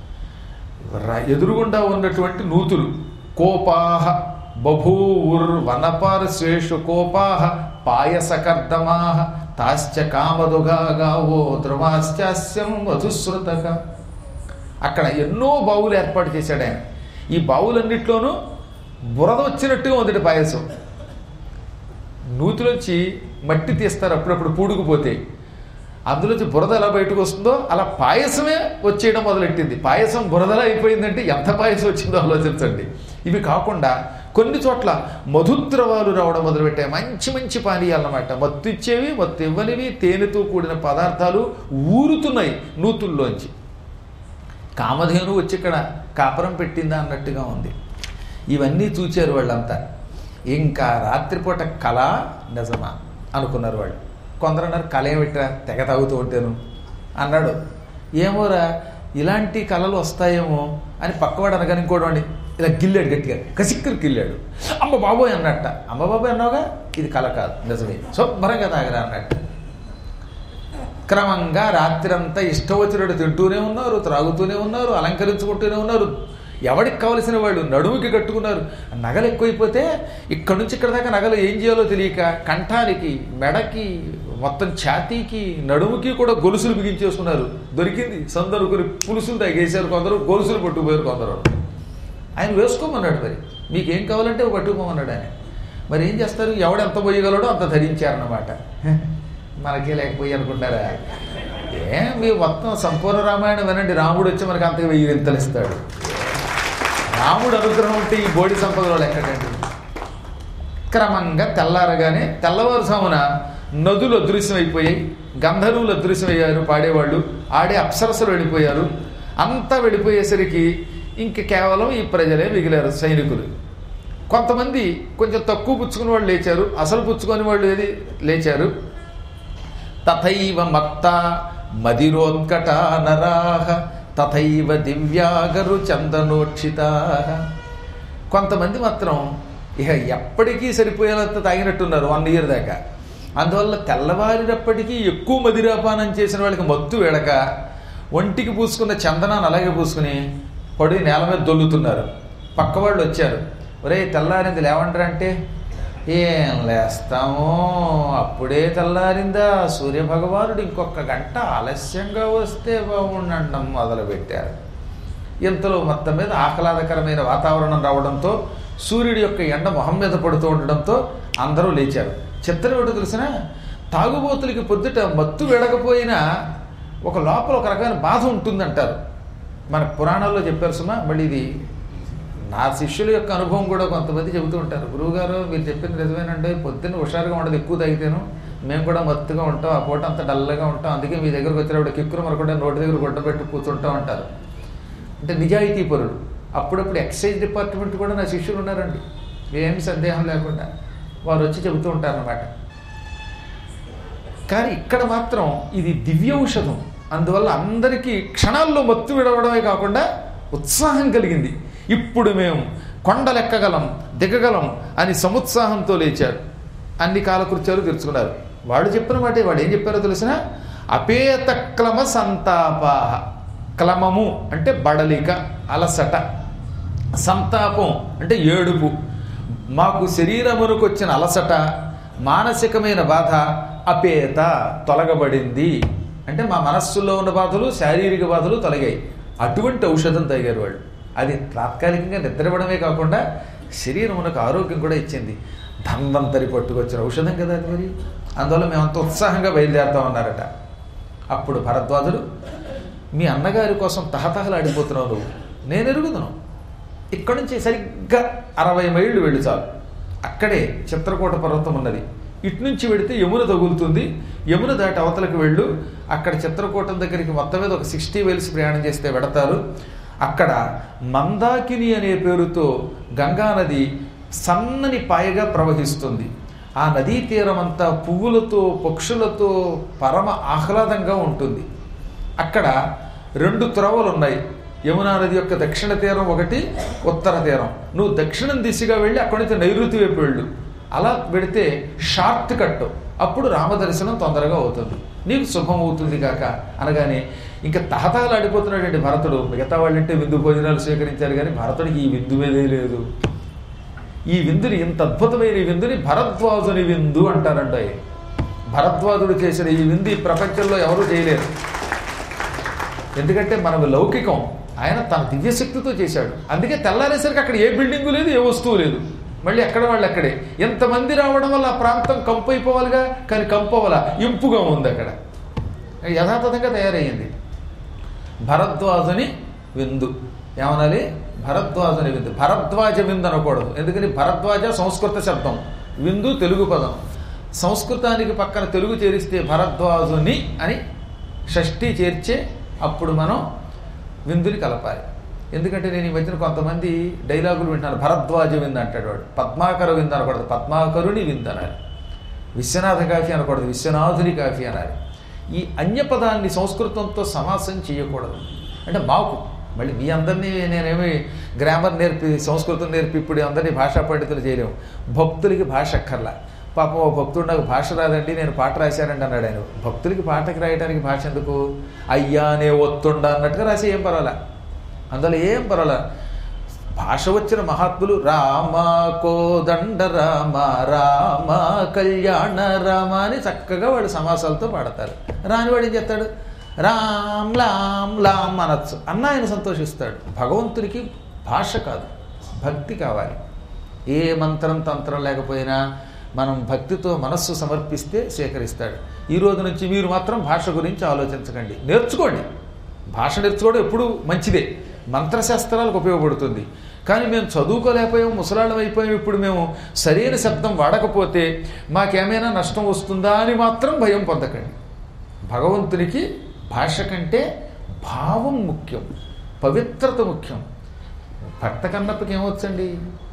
ర- ఎదురుగుండా ఉన్నటువంటి నూతులు కోపాహ బభూవుర్ వనపార్శ్వేషు కోపాహ పాయసకర్దమాహ తాశ్చ కామదుగా గావో ద్రవాశ్చాస్యం మధుశ్రుతక అక్కడ ఎన్నో బావులు ఏర్పాటు చేశాడు ఆయన ఈ బావులన్నిట్లోనూ బురద వచ్చినట్టుగా ఉంది పాయసం నూతిలోంచి మట్టి తీస్తారు అప్పుడప్పుడు పూడుకుపోతే అందులోంచి బురద ఎలా బయటకు వస్తుందో అలా పాయసమే వచ్చేయడం మొదలెట్టింది పాయసం బురదలా అయిపోయిందంటే ఎంత పాయసం వచ్చిందో ఆలోచించండి ఇవి కాకుండా కొన్ని చోట్ల మధుద్రవాలు రావడం మొదలుపెట్టాయి మంచి మంచి పానీయాలు అన్నమాట మత్తు ఇచ్చేవి మత్తు ఇవ్వనివి తేనెతో కూడిన పదార్థాలు ఊరుతున్నాయి నూతుల్లోంచి కామధేను వచ్చి ఇక్కడ కాపురం పెట్టిందా అన్నట్టుగా ఉంది ఇవన్నీ చూచారు వాళ్ళంతా ఇంకా రాత్రిపూట కళ నిజమా అనుకున్నారు వాళ్ళు కొందరు అన్నారు కళ ఏమిట్రా తెగ తాగుతూ ఉంటాను అన్నాడు ఏమోరా ఇలాంటి కళలు వస్తాయేమో అని పక్కవాడు అనగానే ఇంకోటి ఇలా గిల్లాడు గట్టిగా కసిక్కులు గిల్లాడు అమ్మ బాబోయ్ అన్నట్ట అమ్మ బాబోయ్ అన్నావుగా ఇది కళ కాదు నిజమే శుభ్రంగా తాగరా అన్నట్టు క్రమంగా రాత్రంతా ఇష్టం వచ్చినట్టు తింటూనే ఉన్నారు త్రాగుతూనే ఉన్నారు అలంకరించుకుంటూనే ఉన్నారు ఎవరికి కావలసిన వాళ్ళు నడుముకి కట్టుకున్నారు నగలు ఎక్కువైపోతే ఇక్కడ నుంచి ఇక్కడ దాకా నగలు ఏం చేయాలో తెలియక కంఠానికి మెడకి మొత్తం ఛాతీకి నడుముకి కూడా గొలుసులు బిగించేసుకున్నారు దొరికింది సందరుకుని పులుసులు తగ్గేశారు కొందరు గొలుసులు పట్టుకుపోయారు కొందరు ఆయన వేసుకోమన్నాడు మరి మీకు ఏం కావాలంటే పట్టుకోమన్నాడు ఆయన మరి ఏం చేస్తారు ఎవడు ఎంత పోయగలడో అంత ధరించారన్నమాట మనకే లేకపోయి అనుకుంటారా ఏ మీరు మొత్తం సంపూర్ణ రామాయణం వినండి రాముడు వచ్చి మనకి అంతగా వెయ్యి వింతలు ఇస్తాడు రాముడు అనుగ్రహం ఉంటే ఈ బోడి సంపదలో లెక్కటండి క్రమంగా తెల్లారగానే తెల్లవారుసామున నదులు అదృశ్యమైపోయాయి గంధర్వులు అదృశ్యమయ్యారు పాడేవాళ్ళు ఆడే అప్సరసలు వెళ్ళిపోయారు అంతా వెళ్ళిపోయేసరికి ఇంక కేవలం ఈ ప్రజలే మిగిలారు సైనికులు కొంతమంది కొంచెం తక్కువ పుచ్చుకుని వాళ్ళు లేచారు అసలు పుచ్చుకొని వాళ్ళు ఏది లేచారు తథైవ మత్త మదిరోత్కట నరాహ తథైవ దివ్యాగరు చందనోక్షిత కొంతమంది మాత్రం ఇక ఎప్పటికీ సరిపోయేంత తాగినట్టున్నారు వన్ ఇయర్ దాకా అందువల్ల తెల్లవారినప్పటికీ ఎక్కువ మదిరాపానం చేసిన వాళ్ళకి మత్తు వేడక ఒంటికి పూసుకున్న చందనాన్ని అలాగే పూసుకుని పడి నేల మీద దొల్లుతున్నారు పక్క వాళ్ళు వచ్చారు ఒరే తెల్లారింది లేవంటారా అంటే ఏం లేస్తామో అప్పుడే తెల్లారిందా సూర్యభగవానుడు ఇంకొక గంట ఆలస్యంగా వస్తే బాగుండడం మొదలుపెట్టారు ఇంతలో మొత్తం మీద ఆహ్లాదకరమైన వాతావరణం రావడంతో సూర్యుడి యొక్క ఎండ మొహం మీద పడుతూ ఉండడంతో అందరూ లేచారు చిత్రం ఏమిటో తెలిసిన తాగుబోతులకి పొద్దుట మత్తు వెడకపోయినా ఒక లోపల ఒక రకమైన బాధ ఉంటుందంటారు మన పురాణాల్లో చెప్పారు సుమా మళ్ళీ ఇది నా శిష్యుల యొక్క అనుభవం కూడా కొంతమంది చెబుతూ ఉంటారు గురువుగారు మీరు చెప్పింది నిజమేనండి పొద్దున్న హుషారుగా ఉండదు ఎక్కువ తాగితేను మేము కూడా మత్తుగా ఉంటాం ఆ పూట అంత డల్గా ఉంటాం అందుకే మీ దగ్గరకు వచ్చినప్పుడు కిక్కురు మరకుండా నోటి దగ్గర గుడ్డబెట్టి కూర్చుంటాం అంటారు అంటే నిజాయితీ పరుడు అప్పుడప్పుడు ఎక్సైజ్ డిపార్ట్మెంట్ కూడా నా శిష్యులు ఉన్నారండి ఏమి సందేహం లేకుండా వారు వచ్చి చెబుతూ ఉంటారన్నమాట కానీ ఇక్కడ మాత్రం ఇది దివ్య ఔషధం అందువల్ల అందరికీ క్షణాల్లో మత్తు విడవడమే కాకుండా ఉత్సాహం కలిగింది ఇప్పుడు మేము కొండలెక్కగలం దిగగలం అని సముత్సాహంతో లేచారు అన్ని కాలకృత్యాలు తెరుచుకున్నారు వాడు చెప్పిన మాట వాడు ఏం చెప్పారో తెలిసిన అపేత క్లమ సంతాపాహ క్లమము అంటే బడలిక అలసట సంతాపం అంటే ఏడుపు మాకు శరీరమునకు వచ్చిన అలసట మానసికమైన బాధ అపేత తొలగబడింది అంటే మా మనస్సులో ఉన్న బాధలు శారీరక బాధలు తొలగాయి అటువంటి ఔషధం తాగారు వాళ్ళు అది తాత్కాలికంగా నిద్రపడమే కాకుండా శరీరమునకు ఆరోగ్యం కూడా ఇచ్చింది ధన్వంతరి పట్టుకొచ్చిన ఔషధం కదా అది మరి అందువల్ల మేమంత ఉత్సాహంగా బయలుదేరుతామన్నారట అప్పుడు భరద్వాజుడు మీ అన్నగారి కోసం తహతహలాడిపోతున్నావు నువ్వు నేను ఎరుగుదును ఇక్కడ నుంచి సరిగ్గా అరవై మైళ్ళు వెళ్ళు చాలు అక్కడే చిత్రకూట పర్వతం ఉన్నది ఇటు నుంచి వెళితే యమున తగులుతుంది యమున దాటి అవతలకు వెళ్ళు అక్కడ చిత్రకూటం దగ్గరికి మొత్తం మీద ఒక సిక్స్టీ మైల్స్ ప్రయాణం చేస్తే వెడతారు అక్కడ మందాకిని అనే పేరుతో గంగానది సన్నని పాయగా ప్రవహిస్తుంది ఆ నదీ తీరం అంతా పువ్వులతో పక్షులతో పరమ ఆహ్లాదంగా ఉంటుంది అక్కడ రెండు త్రోవలు ఉన్నాయి యమునా నది యొక్క దక్షిణ తీరం ఒకటి ఉత్తర తీరం నువ్వు దక్షిణం దిశగా వెళ్ళి అక్కడి నుంచి నైరుతి వైపు వెళ్ళు అలా పెడితే షార్ట్ కట్ అప్పుడు రామదర్శనం తొందరగా అవుతుంది నీకు శుభం అవుతుంది కాక అనగానే ఇంకా తహతహలాడిపోతున్నాడండి భరతుడు మిగతా వాళ్ళంటే విందు భోజనాలు స్వీకరించారు కానీ భరతుడికి ఈ విందు మీదే లేదు ఈ విందుని ఇంత అద్భుతమైన ఈ విందుని భరద్వాజుని విందు అంటారంట భరద్వాజుడు చేసిన ఈ విందు ఈ ప్రపంచంలో ఎవరూ చేయలేరు ఎందుకంటే మనకు లౌకికం ఆయన తన దివ్యశక్తితో చేశాడు అందుకే తెల్లారేసరికి అక్కడ ఏ బిల్డింగు లేదు ఏ వస్తువు లేదు మళ్ళీ ఎక్కడ వాళ్ళు అక్కడే ఎంతమంది రావడం వల్ల ఆ ప్రాంతం కంపు అయిపోవాలిగా కానీ కంపు అవ్వాల ఇంపుగా ఉంది అక్కడ యథాతథంగా తయారయ్యింది భరద్వాజుని విందు ఏమనాలి భరద్వాజుని విందు భరద్వాజ విందు అనకూడదు ఎందుకని భరద్వాజ సంస్కృత శబ్దం విందు తెలుగు పదం సంస్కృతానికి పక్కన తెలుగు చేరిస్తే భరద్వాజుని అని షష్ఠి చేర్చే అప్పుడు మనం విందుని కలపాలి ఎందుకంటే నేను ఈ మధ్యన కొంతమంది డైలాగులు వింటాను భరద్వాజ విందు అంటాడు వాడు పద్మాకర విందు అనకూడదు పద్మాకరుని విందు అనాలి విశ్వనాథ కాఫీ అనకూడదు విశ్వనాథుని కాఫీ అనాలి ఈ అన్య పదాన్ని సంస్కృతంతో సమాసం చేయకూడదు అంటే మాకు మళ్ళీ మీ అందరినీ నేనేమి గ్రామర్ నేర్పి సంస్కృతం నేర్పి ఇప్పుడు అందరినీ భాషా పండితులు చేయలేము భక్తులకి భాష అక్కర్లా పాపం ఓ భక్తుడు నాకు భాష రాదండి నేను పాట రాశానండి అన్నాడు ఆయన భక్తులకి పాటకి రాయడానికి భాష ఎందుకు అయ్యా అనే ఒత్తుండ అన్నట్టుగా రాసి ఏం పర్వాలా అందులో ఏం పర్వాలా భాష వచ్చిన మహాత్ములు రామ కోదండ రామ రామ కళ్యాణ రామ అని చక్కగా వాడు సమాసాలతో పాడతారు రానివాడు ఏం చేస్తాడు రామ్ లామ్ లామ్ అనొచ్చు అన్న ఆయన సంతోషిస్తాడు భగవంతుడికి భాష కాదు భక్తి కావాలి ఏ మంత్రం తంత్రం లేకపోయినా మనం భక్తితో మనస్సు సమర్పిస్తే స్వీకరిస్తాడు ఈ రోజు నుంచి మీరు మాత్రం భాష గురించి ఆలోచించకండి నేర్చుకోండి భాష నేర్చుకోవడం ఎప్పుడు మంచిదే మంత్రశాస్త్రాలకు ఉపయోగపడుతుంది కానీ మేము చదువుకోలేకపోయాం ముసలాళ్ళం అయిపోయాం ఇప్పుడు మేము సరైన శబ్దం వాడకపోతే మాకేమైనా నష్టం వస్తుందా అని మాత్రం భయం పొందకండి భగవంతునికి భాష కంటే భావం ముఖ్యం పవిత్రత ముఖ్యం భక్త కన్నప్పకి ఏమొచ్చండి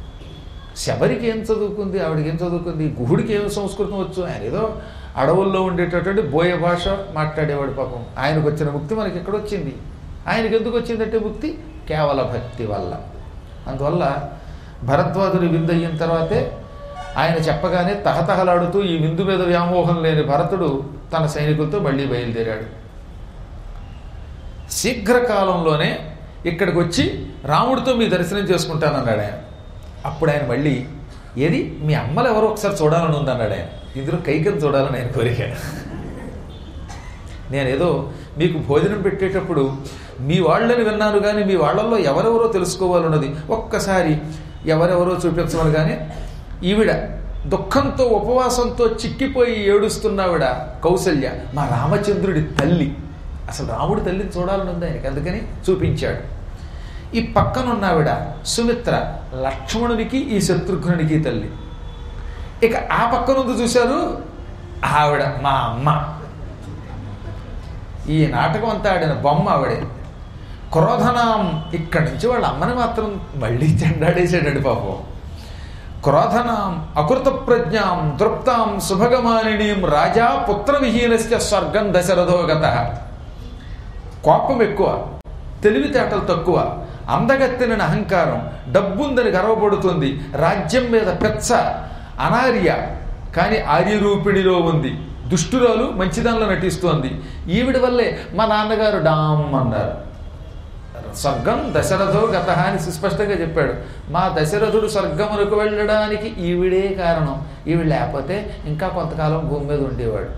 శబరికి ఏం చదువుకుంది ఆవిడకి ఏం చదువుకుంది గుహుడికి ఏం సంస్కృతం వచ్చు ఆయన ఏదో అడవుల్లో ఉండేటటువంటి బోయ భాష మాట్లాడేవాడు పాపం ఆయనకు వచ్చిన ముక్తి మనకి ఎక్కడ వచ్చింది ఆయనకి ఎందుకు వచ్చిందంటే ముక్తి కేవల భక్తి వల్ల అందువల్ల భరద్వాజుని విందు అయిన తర్వాతే ఆయన చెప్పగానే తహతహలాడుతూ ఈ విందు మీద వ్యామోహం లేని భరతుడు తన సైనికులతో మళ్ళీ బయలుదేరాడు శీఘ్రకాలంలోనే ఇక్కడికి వచ్చి రాముడితో మీ దర్శనం చేసుకుంటానన్నాడు ఆయన అప్పుడు ఆయన మళ్ళీ ఏది మీ అమ్మలు ఎవరో ఒకసారి చూడాలని ఉందన్నాడు ఆయన ఇందులో కైకని చూడాలని ఆయన కోరిక నేనేదో మీకు భోజనం పెట్టేటప్పుడు మీ వాళ్ళని విన్నాను కానీ మీ వాళ్ళల్లో ఎవరెవరో తెలుసుకోవాలన్నది ఒక్కసారి ఎవరెవరో చూపించమని కానీ ఈవిడ దుఃఖంతో ఉపవాసంతో చిక్కిపోయి ఏడుస్తున్నావిడ కౌసల్య మా రామచంద్రుడి తల్లి అసలు రాముడి తల్లిని చూడాలని ఉంది ఆయనకి అందుకని చూపించాడు ఈ పక్కనున్నావిడ సుమిత్ర లక్ష్మణునికి ఈ శత్రుఘ్నునికి తల్లి ఇక ఆ పక్కనుంది చూశారు ఆవిడ మా అమ్మ ఈ నాటకం అంతా ఆడిన బొమ్మ ఆవిడే క్రోధనాం ఇక్కడి నుంచి వాళ్ళ అమ్మని మాత్రం మళ్ళీ చెండాడేసాడండి పాపం క్రోధనాం అకృత ప్రజ్ఞాం దృప్తాం శుభగమానినీం రాజా పుత్ర విహీనస్య స్వర్గం దశరథోగత కోపం ఎక్కువ తెలివితేటలు తక్కువ అందగత్తెన అహంకారం డబ్బుందని గర్వపడుతుంది రాజ్యం మీద పెచ్చ అనార్య కానీ ఆర్యరూపిణిలో ఉంది దుష్టురాలు మంచిదానిలో నటిస్తోంది ఈవిడి వల్లే మా నాన్నగారు డామ్ అన్నారు స్వర్గం దశరథో గత అని సుస్పష్టంగా చెప్పాడు మా దశరథుడు స్వర్గమునకు వెళ్ళడానికి ఈవిడే కారణం ఈవిడ లేకపోతే ఇంకా కొంతకాలం భూమి మీద ఉండేవాడు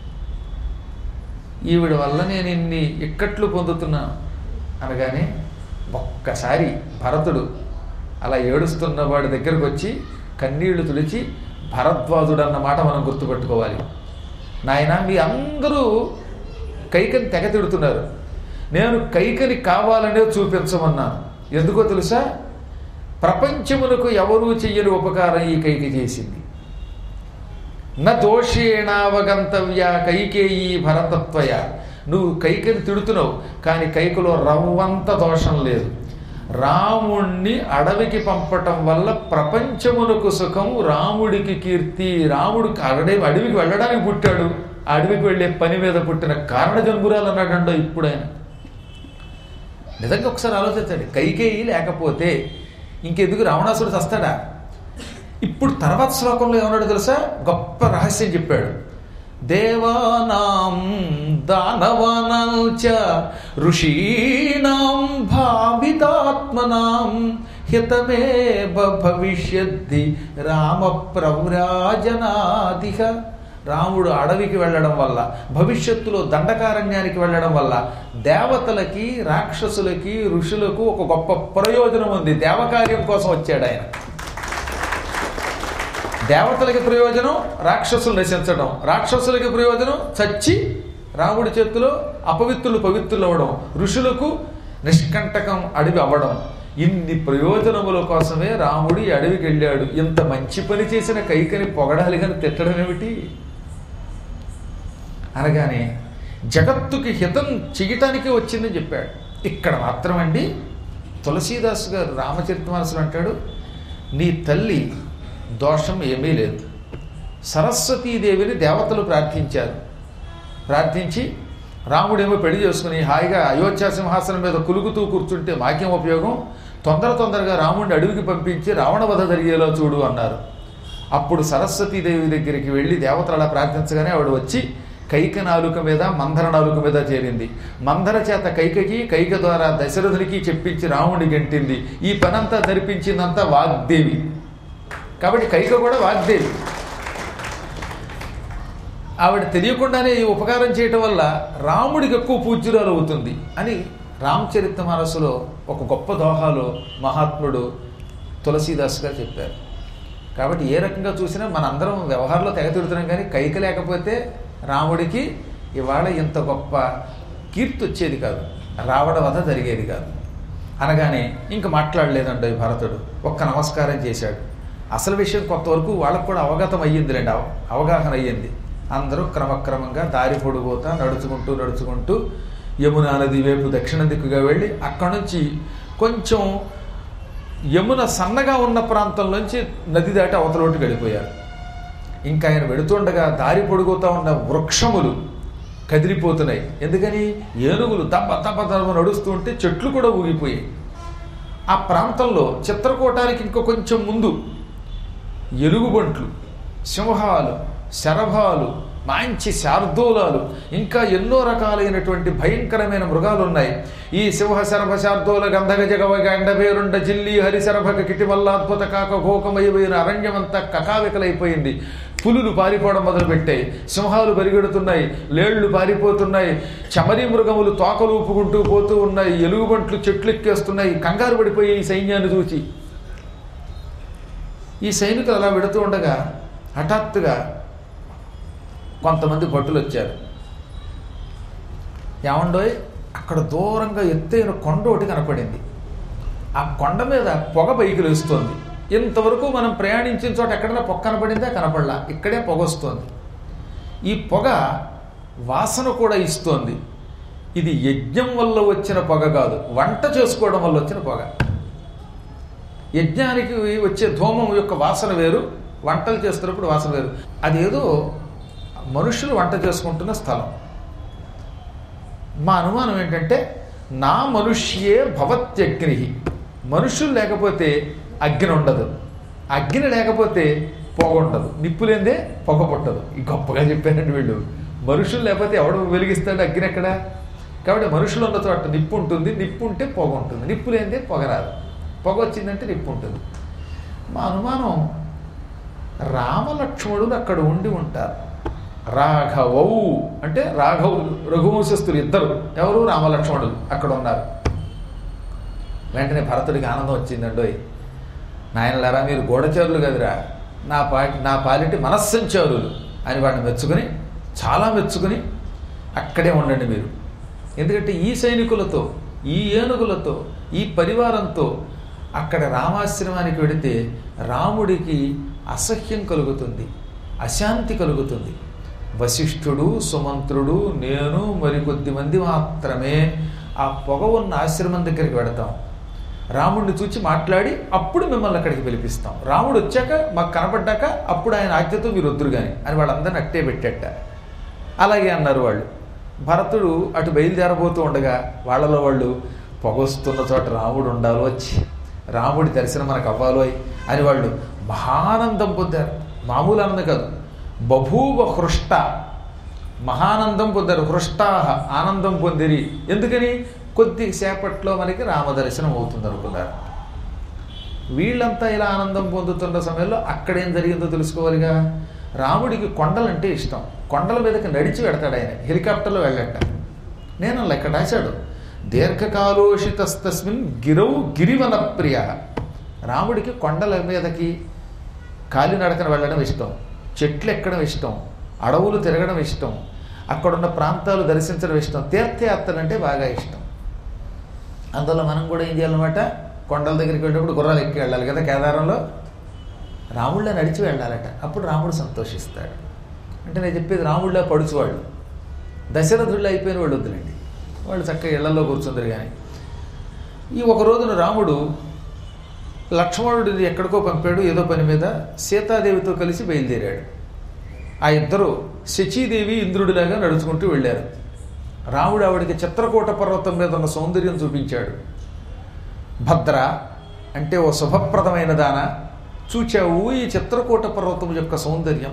ఈవిడ వల్ల నేను ఇన్ని ఇక్కట్లు పొందుతున్నాను అనగానే ఒక్కసారి భరతుడు అలా ఏడుస్తున్న వాడి దగ్గరకు వచ్చి కన్నీళ్లు తుడిచి భరద్వాజుడు అన్న మాట మనం గుర్తుపెట్టుకోవాలి నాయన మీ అందరూ కైకని తెగ తిడుతున్నారు నేను కైకని కావాలనే చూపించమన్నాను ఎందుకో తెలుసా ప్రపంచమునకు ఎవరూ చెయ్యని ఉపకారం ఈ కైకి చేసింది న దోషేణావగంతవ్య కైకేయి భరతత్వయ నువ్వు కైకని తిడుతున్నావు కానీ కైకలో రవ్వంత దోషం లేదు రాముణ్ణి అడవికి పంపటం వల్ల ప్రపంచమునకు సుఖం రాముడికి కీర్తి రాముడు అడవి అడవికి వెళ్ళడానికి పుట్టాడు ఆ అడవికి వెళ్ళే పని మీద పుట్టిన కారణ జన్మురాలు అన్నాడండో ఇప్పుడు ఆయన నిజంగా ఒకసారి ఆలోచించండి కైకేయి లేకపోతే ఇంకెందుకు రావణాసుడు చస్తాడా ఇప్పుడు తర్వాత శ్లోకంలో ఏమన్నాడు తెలుసా గొప్ప రహస్యం చెప్పాడు దేవానాం దానవానాం చ ఋషీణాం భావితాత్మనాం హితమే భవిష్యద్ది రామ ప్రవ్రాజనాదిహ రాముడు అడవికి వెళ్ళడం వల్ల భవిష్యత్తులో దండకారణ్యానికి వెళ్ళడం వల్ల దేవతలకి రాక్షసులకి ఋషులకు ఒక గొప్ప ప్రయోజనం ఉంది దేవకార్యం కోసం వచ్చాడు ఆయన దేవతలకి ప్రయోజనం రాక్షసులు నశించడం రాక్షసులకి ప్రయోజనం చచ్చి రాముడి చేతిలో అపవిత్రులు పవిత్రులు అవ్వడం ఋషులకు నిష్కంటకం అడవి అవ్వడం ఇన్ని ప్రయోజనముల కోసమే రాముడి అడవికి వెళ్ళాడు ఇంత మంచి పని చేసిన కైకని పొగడాలి కానీ తిట్టడం ఏమిటి అనగానే జగత్తుకి హితం చేయటానికి వచ్చిందని చెప్పాడు ఇక్కడ మాత్రమండి తులసీదాస్ గారు రామచరితమానసులు అంటాడు నీ తల్లి దోషం ఏమీ లేదు సరస్వతీదేవిని దేవతలు ప్రార్థించారు ప్రార్థించి రాముడేమో పెళ్లి చేసుకుని హాయిగా అయోధ్య సింహాసనం మీద కులుగుతూ కూర్చుంటే మాకేం ఉపయోగం తొందర తొందరగా రాముడిని అడవికి పంపించి రావణ వధ జరిగేలా చూడు అన్నారు అప్పుడు సరస్వతీదేవి దగ్గరికి వెళ్ళి దేవతలు అలా ప్రార్థించగానే ఆవిడ వచ్చి కైక నాలుక మీద మందర నాలుక మీద చేరింది మందర చేత కైకకి కైక ద్వారా దశరథునికి చెప్పించి రాముడిని గంటింది ఈ పనంతా జరిపించిందంతా వాగ్దేవి కాబట్టి కైక కూడా వాగ్దేవి ఆవిడ తెలియకుండానే ఈ ఉపకారం చేయటం వల్ల రాముడికి ఎక్కువ పూజ్యురాలు అవుతుంది అని రామచరిత మనసులో ఒక గొప్ప దోహాలో మహాత్ముడు తులసీదాస్ గారు చెప్పారు కాబట్టి ఏ రకంగా చూసినా మనందరం వ్యవహారంలో తెగ తిడుతున్నాం కానీ కైక లేకపోతే రాముడికి ఇవాళ ఇంత గొప్ప కీర్తి వచ్చేది కాదు రావణ వధ జరిగేది కాదు అనగానే ఇంక మాట్లాడలేదండి భరతుడు ఒక్క నమస్కారం చేశాడు అసలు విషయం కొంతవరకు వాళ్ళకు కూడా అవగతం అయ్యిందిలేండి అవ అవగాహన అయ్యింది అందరూ క్రమక్రమంగా దారి పొడిపోతా నడుచుకుంటూ నడుచుకుంటూ యమునా నది వైపు దక్షిణ దిక్కుగా వెళ్ళి అక్కడి నుంచి కొంచెం యమున సన్నగా ఉన్న ప్రాంతంలోంచి నది దాటి అవతలోకి వెళ్ళిపోయారు ఇంకా ఆయన వెడుతుండగా దారి పొడుగుతూ ఉన్న వృక్షములు కదిలిపోతున్నాయి ఎందుకని ఏనుగులు దప్ప దప్ప దప్ప నడుస్తూ ఉంటే చెట్లు కూడా ఊగిపోయాయి ఆ ప్రాంతంలో చిత్రకూటానికి ఇంకో కొంచెం ముందు ఎలుగుబంట్లు సింహాలు శరభాలు మంచి శార్దూలాలు ఇంకా ఎన్నో రకాలైనటువంటి భయంకరమైన మృగాలు ఉన్నాయి ఈ సింహ శరభ శార్దూల గంధగ జగవ గండభేరుండ జిల్లి హరిశరభక కిటిమల్లాద్భుత కాక ఘోకమయమైన అరణ్యమంతా కకావికలైపోయింది పులులు పారిపోవడం మొదలుపెట్టాయి సింహాలు పరిగెడుతున్నాయి లేళ్లు పారిపోతున్నాయి చమరీ మృగములు తోకలు ఊపుకుంటూ పోతూ ఉన్నాయి ఎలుగుబంట్లు చెట్లు ఎక్కేస్తున్నాయి కంగారు పడిపోయి ఈ సైన్యాన్ని చూచి ఈ సైనికులు అలా వెడుతూ ఉండగా హఠాత్తుగా కొంతమంది భటులు వచ్చారు ఏమండోయ్ అక్కడ దూరంగా ఎత్తైన కొండ ఒకటి కనపడింది ఆ కొండ మీద పొగ పైకి లేస్తోంది ఇంతవరకు మనం ప్రయాణించిన చోట ఎక్కడైనా పొగ కనపడిందా కనపడలా ఇక్కడే పొగ వస్తోంది ఈ పొగ వాసన కూడా ఇస్తోంది ఇది యజ్ఞం వల్ల వచ్చిన పొగ కాదు వంట చేసుకోవడం వల్ల వచ్చిన పొగ యజ్ఞానికి వచ్చే ధూమం యొక్క వాసన వేరు వంటలు చేస్తున్నప్పుడు వాసన వేరు అదేదో మనుషులు వంట చేసుకుంటున్న స్థలం మా అనుమానం ఏంటంటే నా మనుష్యే భవత్యగ్ని మనుషులు లేకపోతే అగ్ని ఉండదు అగ్ని లేకపోతే పొగ ఉండదు నిప్పు లేదే పొగ పుట్టదు ఈ గొప్పగా చెప్పారండి వీళ్ళు మనుషులు లేకపోతే ఎవడు వెలిగిస్తాడు అగ్ని ఎక్కడ కాబట్టి మనుషులు ఉన్న చోట నిప్పు ఉంటుంది నిప్పు ఉంటే పొగ ఉంటుంది నిప్పు లేదే పొగ రాదు పొగ వచ్చిందంటే నిప్పు ఉంటుంది మా అనుమానం రామలక్ష్మణులు అక్కడ ఉండి ఉంటారు రాఘవవు అంటే రాఘవులు రఘువంశస్థులు ఇద్దరు ఎవరు రామలక్ష్మణులు అక్కడ ఉన్నారు వెంటనే భరతుడికి ఆనందం వచ్చిందండోయ్ నాయనలారా మీరు గూఢచారులు కదురా నా పాటి నా పాలిటి మనస్సంచారులు అని వాడిని మెచ్చుకొని చాలా మెచ్చుకొని అక్కడే ఉండండి మీరు ఎందుకంటే ఈ సైనికులతో ఈ ఏనుగులతో ఈ పరివారంతో అక్కడ రామాశ్రమానికి వెడితే రాముడికి అసహ్యం కలుగుతుంది అశాంతి కలుగుతుంది వశిష్ఠుడు సుమంత్రుడు నేను మరికొద్ది మంది మాత్రమే ఆ పొగ ఉన్న ఆశ్రమం దగ్గరికి వెడతాం రాముడిని చూచి మాట్లాడి అప్పుడు మిమ్మల్ని అక్కడికి పిలిపిస్తాం రాముడు వచ్చాక మాకు కనపడ్డాక అప్పుడు ఆయన ఆజ్ఞతో మీరు వద్దురు కానీ అని వాళ్ళందరిని అట్టే పెట్టేట అలాగే అన్నారు వాళ్ళు భరతుడు అటు బయలుదేరబోతూ ఉండగా వాళ్ళలో వాళ్ళు పొగొస్తున్న చోట రాముడు ఉండాలో వచ్చి రాముడి దర్శనం మనకు అవ్వాలో అని వాళ్ళు మహానందం పొందారు మామూలు ఆనందం కాదు బభూవ హృష్ట మహానందం పొందారు హృష్టాహ ఆనందం పొందిరి ఎందుకని కొద్దిసేపట్లో మనకి రామదర్శనం అవుతుంది అనుకున్నారు వీళ్ళంతా ఇలా ఆనందం పొందుతున్న సమయంలో అక్కడేం జరిగిందో తెలుసుకోవాలిగా రాముడికి కొండలంటే ఇష్టం కొండల మీదకి నడిచి వెడతాడు ఆయన హెలికాప్టర్లో వెళ్ళట నేను ఇక్కడ రాశాడు దీర్ఘకాలోషితస్తస్మిన్ గిరౌ గిరివన ప్రియ రాముడికి కొండల మీదకి కాలినడకన వెళ్ళడం ఇష్టం చెట్లు ఎక్కడం ఇష్టం అడవులు తిరగడం ఇష్టం అక్కడున్న ప్రాంతాలు దర్శించడం ఇష్టం తీర్థయాత్రలు అంటే బాగా ఇష్టం అందువల్ల మనం కూడా ఏం చేయాలన్నమాట కొండల దగ్గరికి వెళ్ళినప్పుడు గుర్రాలు ఎక్కి వెళ్ళాలి కదా కేదారంలో రాముళ్ళ నడిచి వెళ్ళాలట అప్పుడు రాముడు సంతోషిస్తాడు అంటే నేను చెప్పేది రాముళ్ళ పడుచువాళ్ళు దశరథుళ్ళు అయిపోయిన వాళ్ళు వద్దులండి వాళ్ళు చక్కగా ఇళ్లలో కూర్చుందరు కానీ ఈ ఒక రోజున రాముడు లక్ష్మణుడిని ఎక్కడికో పంపాడు ఏదో పని మీద సీతాదేవితో కలిసి బయలుదేరాడు ఆ ఇద్దరు శచీదేవి ఇంద్రుడిలాగా నడుచుకుంటూ వెళ్ళారు రాముడు ఆవిడికి చిత్రకూట పర్వతం మీద ఉన్న సౌందర్యం చూపించాడు భద్ర అంటే ఓ శుభప్రదమైన దాన చూచావు ఈ చిత్రకూట పర్వతం యొక్క సౌందర్యం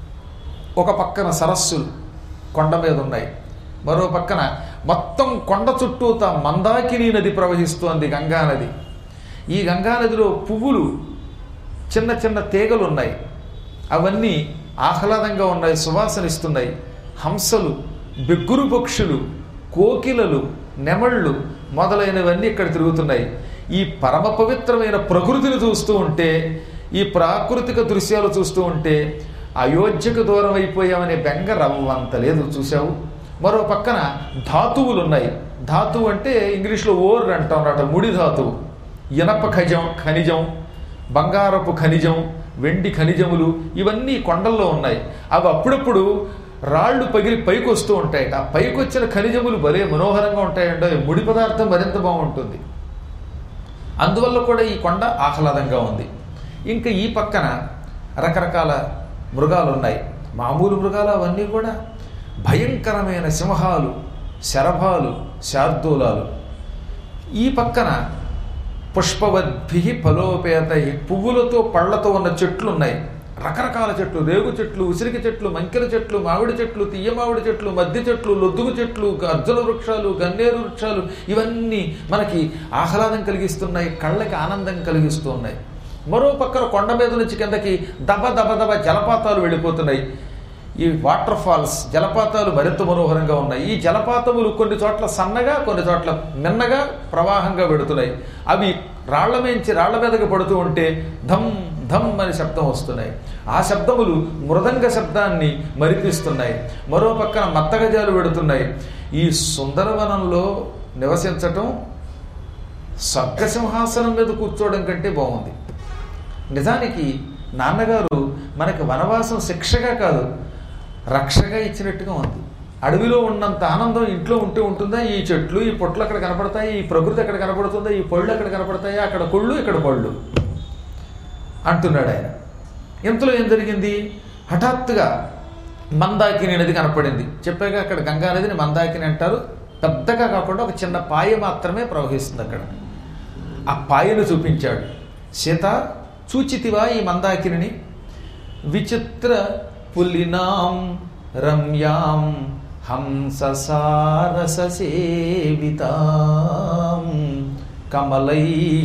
ఒక పక్కన సరస్సులు కొండ మీద ఉన్నాయి మరో పక్కన మొత్తం కొండ చుట్టూత మందాకిని నది ప్రవహిస్తోంది గంగా నది ఈ గంగా నదిలో పువ్వులు చిన్న చిన్న తీగలు ఉన్నాయి అవన్నీ ఆహ్లాదంగా ఉన్నాయి సువాసనిస్తున్నాయి హంసలు బెగ్గురు పక్షులు కోకిలలు నెమళ్ళు మొదలైనవన్నీ ఇక్కడ తిరుగుతున్నాయి ఈ పరమ పవిత్రమైన ప్రకృతిని చూస్తూ ఉంటే ఈ ప్రాకృతిక దృశ్యాలు చూస్తూ ఉంటే అయోధ్యకు దూరం అయిపోయామనే బెంగ రవ్వంత లేదు చూసావు మరో పక్కన ధాతువులు ఉన్నాయి ధాతువు అంటే ఇంగ్లీష్లో ఓర్ అంటాం అన్నమాట ముడి ధాతువు ఇనప ఖనిజం ఖనిజం బంగారపు ఖనిజం వెండి ఖనిజములు ఇవన్నీ కొండల్లో ఉన్నాయి అవి అప్పుడప్పుడు రాళ్ళు పగిలి పైకి వస్తూ ఉంటాయట ఆ పైకి వచ్చిన ఖనిజములు భలే మనోహరంగా ఉంటాయంటే ముడి పదార్థం మరింత బాగుంటుంది అందువల్ల కూడా ఈ కొండ ఆహ్లాదంగా ఉంది ఇంకా ఈ పక్కన రకరకాల మృగాలు ఉన్నాయి మామూలు మృగాలు అవన్నీ కూడా భయంకరమైన సింహాలు శరభాలు శార్దూలాలు ఈ పక్కన పుష్పవద్భి ఫలోపేత పువ్వులతో పళ్ళతో ఉన్న చెట్లు ఉన్నాయి రకరకాల చెట్లు రేగు చెట్లు ఉసిరికి చెట్లు మంకెల చెట్లు మామిడి చెట్లు తీయ మామిడి చెట్లు మద్ది చెట్లు లొద్దుగు చెట్లు అర్జున వృక్షాలు గన్నేరు వృక్షాలు ఇవన్నీ మనకి ఆహ్లాదం కలిగిస్తున్నాయి కళ్ళకి ఆనందం కలిగిస్తున్నాయి మరో పక్కన కొండ మీద నుంచి కిందకి దబ దబ దబ జలపాతాలు వెళ్ళిపోతున్నాయి ఈ వాటర్ ఫాల్స్ జలపాతాలు మరింత మనోహరంగా ఉన్నాయి ఈ జలపాతములు కొన్ని చోట్ల సన్నగా కొన్ని చోట్ల మిన్నగా ప్రవాహంగా పెడుతున్నాయి అవి రాళ్ల మేంచి రాళ్ల మీదకి పడుతూ ఉంటే ధమ్ ధమ్ అని శబ్దం వస్తున్నాయి ఆ శబ్దములు మృదంగ శబ్దాన్ని మరిపిస్తున్నాయి మరో పక్కన మత్తగజాలు పెడుతున్నాయి ఈ సుందరవనంలో నివసించటం స్వర్గసింహాసనం మీద కూర్చోవడం కంటే బాగుంది నిజానికి నాన్నగారు మనకి వనవాసం శిక్షగా కాదు రక్షగా ఇచ్చినట్టుగా ఉంది అడవిలో ఉన్నంత ఆనందం ఇంట్లో ఉంటే ఉంటుందా ఈ చెట్లు ఈ పొట్లు అక్కడ కనపడతాయి ఈ ప్రకృతి అక్కడ కనపడుతుందా ఈ పళ్ళు అక్కడ కనపడతాయి అక్కడ కొళ్ళు ఇక్కడ పళ్ళు అంటున్నాడు ఆయన ఇంతలో ఏం జరిగింది హఠాత్తుగా మందాకిని నది కనపడింది చెప్పాక అక్కడ గంగా నదిని మందాకిని అంటారు పెద్దగా కాకుండా ఒక చిన్న పాయ మాత్రమే ప్రవహిస్తుంది అక్కడ ఆ పాయను చూపించాడు సీత చూచితివా ఈ మందాకిని విచిత్ర పులినాం రమ్యాం హంససారస సేవితాం కమలై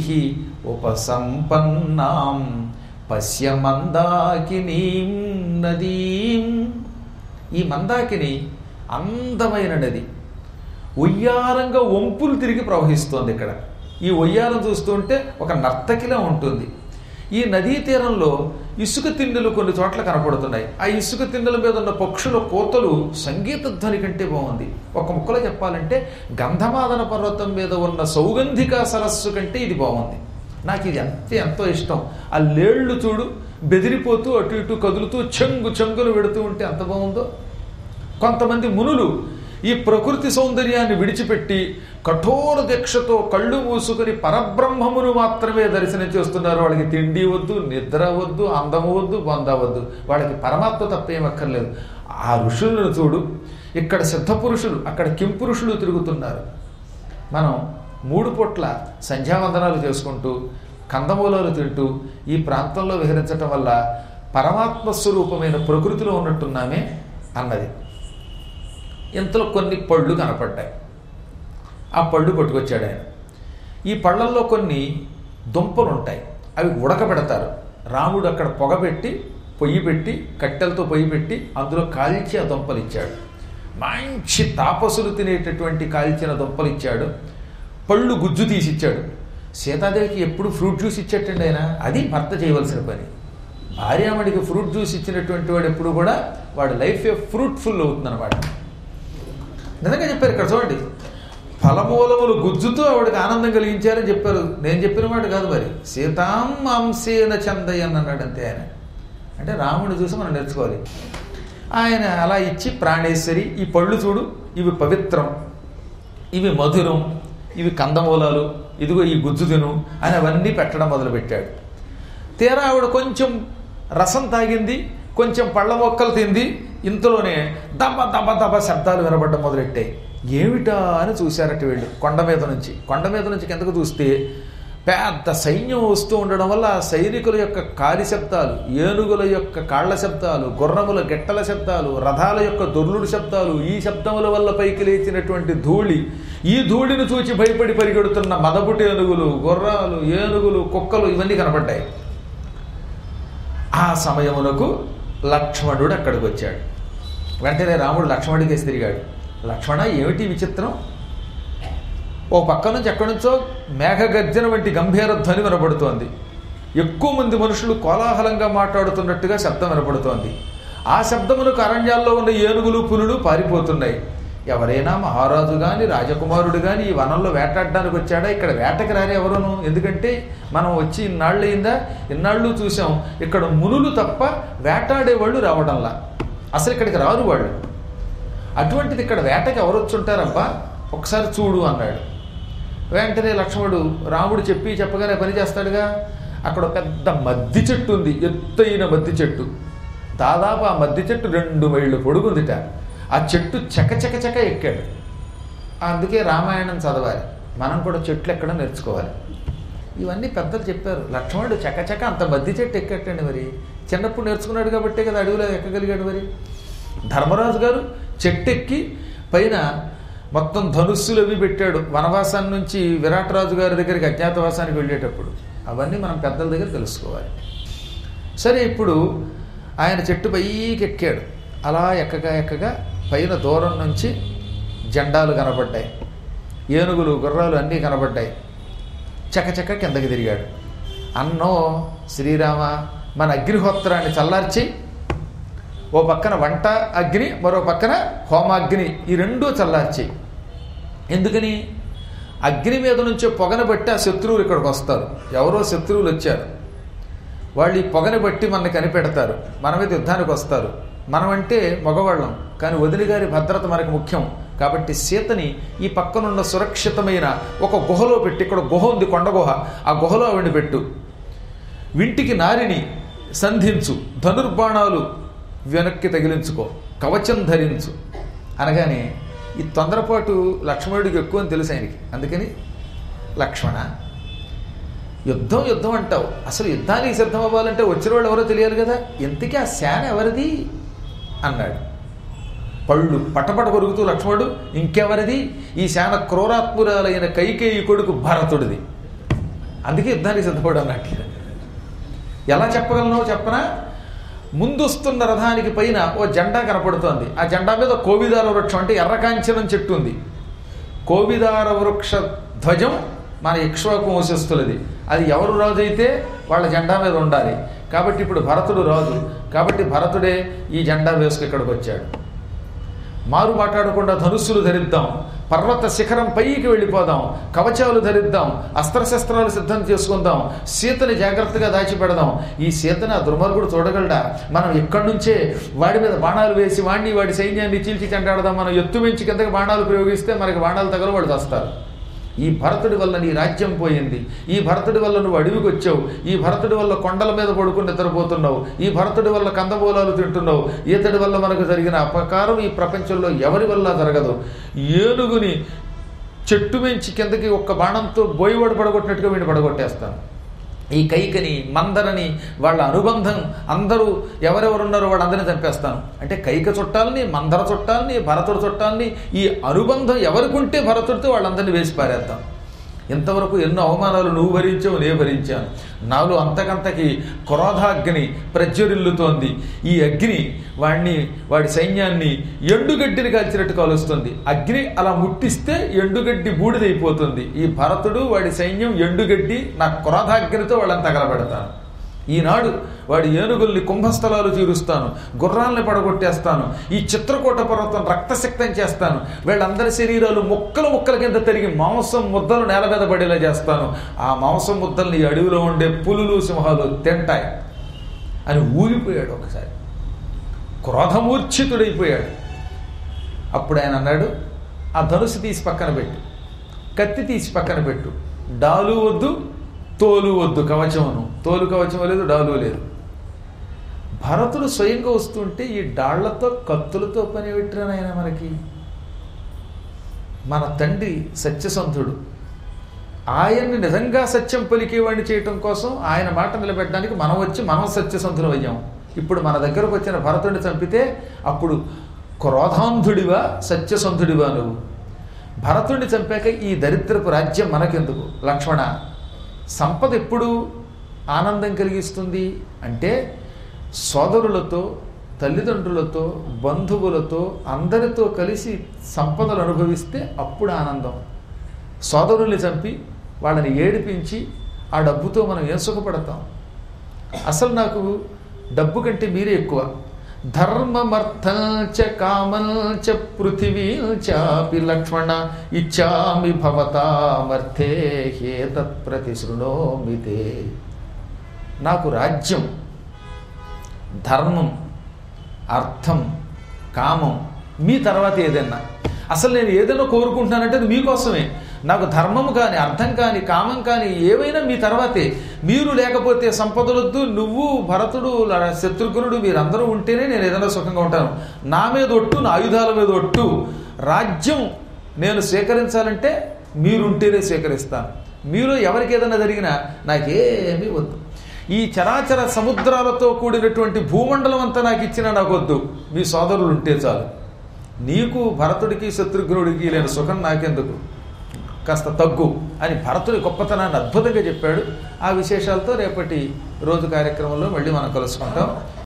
ఉపసంపన్నాం పశ్య మందాకినీం నదీం ఈ మందాకిని అందమైన నది ఉయ్యారంగా వంపులు తిరిగి ప్రవహిస్తోంది ఇక్కడ ఈ ఉయ్యారం చూస్తుంటే ఒక నర్తకిలా ఉంటుంది ఈ నదీ తీరంలో ఇసుక తిండులు కొన్ని చోట్ల కనపడుతున్నాయి ఆ ఇసుక తిండుల మీద ఉన్న పక్షుల కోతలు సంగీత ధ్వని కంటే బాగుంది ఒక ముక్కలో చెప్పాలంటే గంధమాదన పర్వతం మీద ఉన్న సౌగంధిక సరస్సు కంటే ఇది బాగుంది నాకు ఇది ఎంత ఎంతో ఇష్టం ఆ లేళ్ళు చూడు బెదిరిపోతూ అటు ఇటు కదులుతూ చెంగు చెంగులు పెడుతూ ఉంటే ఎంత బాగుందో కొంతమంది మునులు ఈ ప్రకృతి సౌందర్యాన్ని విడిచిపెట్టి కఠోర దీక్షతో కళ్ళు మూసుకొని పరబ్రహ్మమును మాత్రమే దర్శనం చేస్తున్నారు వాళ్ళకి తిండి వద్దు నిద్ర వద్దు అందము వద్దు బంద వద్దు వాళ్ళకి పరమాత్మ తప్పేం అక్కర్లేదు ఆ ఋషులను చూడు ఇక్కడ సిద్ధ పురుషులు అక్కడ కింపురుషులు తిరుగుతున్నారు మనం మూడు పూట్ల సంధ్యావందనాలు చేసుకుంటూ కందమూలాలు తింటూ ఈ ప్రాంతంలో విహరించటం వల్ల పరమాత్మ స్వరూపమైన ప్రకృతిలో ఉన్నట్టున్నామే అన్నది ఇంతలో కొన్ని పళ్ళు కనపడ్డాయి ఆ పళ్ళు పట్టుకొచ్చాడు ఆయన ఈ పళ్ళల్లో కొన్ని దుంపలు ఉంటాయి అవి ఉడకబెడతారు రాముడు అక్కడ పొగబెట్టి పొయ్యి పెట్టి కట్టెలతో పొయ్యి పెట్టి అందులో కాల్చి ఆ దుంపలు ఇచ్చాడు మంచి తాపసులు తినేటటువంటి కాల్చిన దుంపలు ఇచ్చాడు పళ్ళు గుజ్జు తీసి ఇచ్చాడు సీతాదేవికి ఎప్పుడు ఫ్రూట్ జ్యూస్ ఇచ్చేటండి ఆయన అది భర్త చేయవలసిన పని భార్యామణికి ఫ్రూట్ జ్యూస్ ఇచ్చినటువంటి వాడు ఎప్పుడు కూడా వాడి లైఫ్ ఫ్రూట్ఫుల్ అవుతుంది అనమాట నిజంగా చెప్పారు ఇక్కడ చూడండి ఫలమూలములు గుజ్జుతో ఆవిడకి ఆనందం కలిగించారని చెప్పారు నేను చెప్పిన మాట కాదు మరి సీతాం అంశేన చందయ్యన్ అన్నాడు అంతే ఆయన అంటే రాముడు చూసి మనం నేర్చుకోవాలి ఆయన అలా ఇచ్చి ప్రాణేశ్వరి ఈ పళ్ళు చూడు ఇవి పవిత్రం ఇవి మధురం ఇవి కందమూలాలు ఇదిగో ఈ గుజ్జు తిను అని అవన్నీ పెట్టడం మొదలుపెట్టాడు తీరా ఆవిడ కొంచెం రసం తాగింది కొంచెం పళ్ళ మొక్కలు తింది ఇంతలోనే దబ దబ దబ శబ్దాలు వినబడడం మొదలెట్టాయి ఏమిటా అని చూశారట వీళ్ళు కొండ మీద నుంచి కొండ మీద నుంచి కిందకు చూస్తే పెద్ద సైన్యం వస్తూ ఉండడం వల్ల ఆ సైనికుల యొక్క కాలి శబ్దాలు ఏనుగుల యొక్క కాళ్ల శబ్దాలు గుర్రముల గిట్టల శబ్దాలు రథాల యొక్క దొర్లుడు శబ్దాలు ఈ శబ్దముల వల్ల పైకి లేచినటువంటి ధూళి ఈ ధూళిని చూచి భయపడి పరిగెడుతున్న మదపుటి ఏనుగులు గుర్రాలు ఏనుగులు కుక్కలు ఇవన్నీ కనపడ్డాయి ఆ సమయమునకు లక్ష్మణుడు అక్కడికి వచ్చాడు వెంటనే రాముడు లక్ష్మణుడికి తిరిగాడు లక్ష్మణ ఏమిటి విచిత్రం ఓ పక్క నుంచి ఎక్కడి నుంచో మేఘగర్జన వంటి గంభీర ధ్వని వినపడుతోంది ఎక్కువ మంది మనుషులు కోలాహలంగా మాట్లాడుతున్నట్టుగా శబ్దం వినపడుతోంది ఆ శబ్దమునకు అరణ్యాల్లో ఉన్న ఏనుగులు పులులు పారిపోతున్నాయి ఎవరైనా మహారాజు గాని రాజకుమారుడు గాని ఈ వనంలో వేటాడడానికి వచ్చాడా ఇక్కడ వేటకి రాని ఎవరును ఎందుకంటే మనం వచ్చి ఇన్నాళ్ళు అయిందా ఇన్నాళ్ళు చూసాం ఇక్కడ మునులు తప్ప వేటాడే వాళ్ళు రావడంలా అసలు ఇక్కడికి రారు వాళ్ళు అటువంటిది ఇక్కడ వేటకి ఎవరు వచ్చుంటారబ్బా ఒకసారి చూడు అన్నాడు వెంటనే లక్ష్మణుడు రాముడు చెప్పి చెప్పగానే పని చేస్తాడుగా అక్కడ ఒక పెద్ద మద్ది చెట్టు ఉంది ఎత్తైన మద్ది చెట్టు దాదాపు ఆ మద్ది చెట్టు రెండు మైళ్ళు పొడుగుందిట ఆ చెట్టు చక చక చక ఎక్కాడు అందుకే రామాయణం చదవాలి మనం కూడా చెట్లు ఎక్కడం నేర్చుకోవాలి ఇవన్నీ పెద్దలు చెప్పారు లక్ష్మణుడు చకచక అంత మద్ది చెట్టు ఎక్కట్టండి మరి చిన్నప్పుడు నేర్చుకున్నాడు కాబట్టే కదా అడవిలో ఎక్కగలిగాడు మరి ధర్మరాజు గారు చెట్టు ఎక్కి పైన మొత్తం ధనుస్సులు అవి పెట్టాడు వనవాసాన్ని నుంచి విరాటరాజు గారి దగ్గరికి అజ్ఞాతవాసానికి వెళ్ళేటప్పుడు అవన్నీ మనం పెద్దల దగ్గర తెలుసుకోవాలి సరే ఇప్పుడు ఆయన చెట్టు పైకి ఎక్కాడు అలా ఎక్కగా ఎక్కగా పైన దూరం నుంచి జెండాలు కనబడ్డాయి ఏనుగులు గుర్రాలు అన్నీ కనబడ్డాయి చకచక కిందకి తిరిగాడు అన్నో శ్రీరామ మన అగ్నిహోత్రాన్ని చల్లార్చి ఓ పక్కన వంట అగ్ని మరో పక్కన హోమాగ్ని ఈ రెండూ చల్లార్చి ఎందుకని అగ్ని మీద నుంచి పొగను బట్టి ఆ శత్రువులు ఇక్కడికి వస్తారు ఎవరో శత్రువులు వచ్చారు వాళ్ళు ఈ పొగని బట్టి మనని కనిపెడతారు మన మీద యుద్ధానికి వస్తారు మనం అంటే మగవాళ్ళం కానీ వదిలి గారి భద్రత మనకు ముఖ్యం కాబట్టి సీతని ఈ పక్కనున్న సురక్షితమైన ఒక గుహలో పెట్టి ఇక్కడ గుహ ఉంది కొండ గుహ ఆ గుహలో ఆవిడని పెట్టు వింటికి నారిని సంధించు ధనుర్బాణాలు వెనక్కి తగిలించుకో కవచం ధరించు అనగానే ఈ తొందరపాటు లక్ష్మణుడికి ఎక్కువ అని తెలుసు ఆయనకి అందుకని లక్ష్మణ యుద్ధం యుద్ధం అంటావు అసలు యుద్ధానికి సిద్ధం అవ్వాలంటే వచ్చిన వాళ్ళు ఎవరో తెలియాలి కదా ఇంతకీ ఆ శాన ఎవరిది అన్నాడు పళ్ళు పటపట కొరుకుతూ లక్ష్మణుడు ఇంకెవరిది ఈ శాన క్రూరాత్మురాలైన కైకేయి కొడుకు భరతుడిది అందుకే యుద్ధానికి సిద్ధపడు అన్నట్లు ఎలా చెప్పగలను చెప్పనా ముందొస్తున్న రథానికి పైన ఓ జెండా కనపడుతోంది ఆ జెండా మీద కోవిదార వృక్షం అంటే ఎర్రకాంచనం చెట్టు ఉంది కోవిదార వృక్ష ధ్వజం మన ఇక్ష్వాకు వంశస్థులది అది ఎవరు రాజు అయితే వాళ్ళ జెండా మీద ఉండాలి కాబట్టి ఇప్పుడు భరతుడు రాజు కాబట్టి భరతుడే ఈ జెండా వేసుకు ఇక్కడికి వచ్చాడు మారు మాట్లాడకుండా ధనుస్సులు ధరిద్దాం పర్వత శిఖరం పైకి వెళ్ళిపోదాం కవచాలు ధరిద్దాం అస్త్రశస్త్రాలు సిద్ధం చేసుకుందాం సీతని జాగ్రత్తగా దాచిపెడదాం ఈ సీతని ఆ దుర్మార్గుడు చూడగలడా మనం ఇక్కడి నుంచే వాడి మీద బాణాలు వేసి వాడిని వాడి సైన్యాన్ని చీల్చి చెండాడదాం మనం ఎత్తు మించి కిందకి బాణాలు ప్రయోగిస్తే మనకి బాణాలు తగల వాడు వస్తారు ఈ భరతుడి వల్ల నీ రాజ్యం పోయింది ఈ భరతుడి వల్ల నువ్వు అడవికి వచ్చావు ఈ భరతుడి వల్ల కొండల మీద పడుకుని నిద్రపోతున్నావు ఈ భరతుడి వల్ల కందమూలాలు తింటున్నావు ఈతడి వల్ల మనకు జరిగిన అపకారం ఈ ప్రపంచంలో ఎవరి వల్ల జరగదు ఏనుగుని చెట్టు మించి కిందకి ఒక్క బాణంతో బోయివాడు పడగొట్టినట్టుగా వీడిని పడగొట్టేస్తాను ఈ కైకని మందరని వాళ్ళ అనుబంధం అందరూ ఎవరెవరున్నారో వాళ్ళందరినీ చంపేస్తాను అంటే కైక చుట్టాలని మందర చుట్టాలని భరతుడు చుట్టాలని ఈ అనుబంధం ఎవరికి ఉంటే భరతుడితో వాళ్ళందరినీ వేసి పారేద్దాం ఇంతవరకు ఎన్నో అవమానాలు నువ్వు భరించావు నేను భరించాను నాలో అంతకంతకి క్రోధాగ్ని ప్రజ్వరిల్లుతోంది ఈ అగ్ని వాడిని వాడి సైన్యాన్ని ఎండుగడ్డిని కాల్చినట్టు కాలుస్తుంది అగ్ని అలా ముట్టిస్తే ఎండుగడ్డి బూడిదైపోతుంది ఈ భరతుడు వాడి సైన్యం ఎండుగడ్డి నా క్రోధాగ్నితో వాళ్ళని తగలబెడతాను ఈనాడు వాడి ఏనుగుల్ని కుంభస్థలాలు చీరుస్తాను గుర్రాల్ని పడగొట్టేస్తాను ఈ చిత్రకూట పర్వతం రక్తసిక్తం చేస్తాను వీళ్ళందరి శరీరాలు ముక్కలు ముక్కల కింద తిరిగి మాంసం ముద్దలు నేల మీద పడేలా చేస్తాను ఆ మాంసం ముద్దల్ని ఈ అడవిలో ఉండే పులులు సింహాలు తింటాయి అని ఊగిపోయాడు ఒకసారి క్రోధమూర్ఛితుడైపోయాడు అప్పుడు ఆయన అన్నాడు ఆ ధనుసు తీసి పక్కన పెట్టు కత్తి తీసి పక్కన పెట్టు డాలు వద్దు తోలు వద్దు కవచమును తోలు కవచం లేదు డాలు లేదు భరతుడు స్వయంగా వస్తుంటే ఈ డాళ్లతో కత్తులతో పని పెట్టిన మనకి మన తండ్రి సత్యసంధుడు ఆయన్ని నిజంగా సత్యం పలికేవాడిని చేయటం కోసం ఆయన మాట నిలబెట్టడానికి మనం వచ్చి మనం సత్యసంధులు అయ్యాం ఇప్పుడు మన దగ్గరకు వచ్చిన భరతుడిని చంపితే అప్పుడు క్రోధాంధుడివా సత్యసంధుడివా నువ్వు భరతుడిని చంపాక ఈ దరిద్రపు రాజ్యం మనకెందుకు లక్ష్మణ సంపద ఎప్పుడు ఆనందం కలిగిస్తుంది అంటే సోదరులతో తల్లిదండ్రులతో బంధువులతో అందరితో కలిసి సంపదలు అనుభవిస్తే అప్పుడు ఆనందం సోదరుల్ని చంపి వాళ్ళని ఏడిపించి ఆ డబ్బుతో మనం ఏం సుఖపడతాం అసలు నాకు డబ్బు కంటే మీరే ఎక్కువ ధర్మమర్థంచ కామంచ పృథివీ చాపి లక్ష్మణ ఇచ్చామి భవతామర్థే హేతత్ ప్రతిశృణోమితే నాకు రాజ్యం ధర్మం అర్థం కామం మీ తర్వాత ఏదైనా అసలు నేను ఏదైనా కోరుకుంటున్నానంటే అది మీకోసమే నాకు ధర్మం కానీ అర్థం కానీ కామం కానీ ఏవైనా మీ తర్వాతే మీరు లేకపోతే సంపదలొద్దు నువ్వు భరతుడు ల- శత్రుఘ్నుడు మీరందరూ ఉంటేనే నేను ఏదైనా సుఖంగా ఉంటాను నా మీద ఒట్టు నా ఆయుధాల మీద ఒట్టు రాజ్యం నేను స్వీకరించాలంటే మీరుంటేనే స్వీకరిస్తాను మీరు ఎవరికి ఏదైనా జరిగినా నాకేమీ వద్దు ఈ చరాచర సముద్రాలతో కూడినటువంటి భూమండలం అంతా నాకు ఇచ్చినా నాకు వద్దు మీ సోదరులు ఉంటే చాలు నీకు భరతుడికి శత్రుఘ్నుడికి లేని సుఖం నాకెందుకు కాస్త తగ్గు అని భరతుడి గొప్పతనాన్ని అద్భుతంగా చెప్పాడు ఆ విశేషాలతో రేపటి రోజు కార్యక్రమంలో మళ్ళీ మనం కలుసుకుంటాం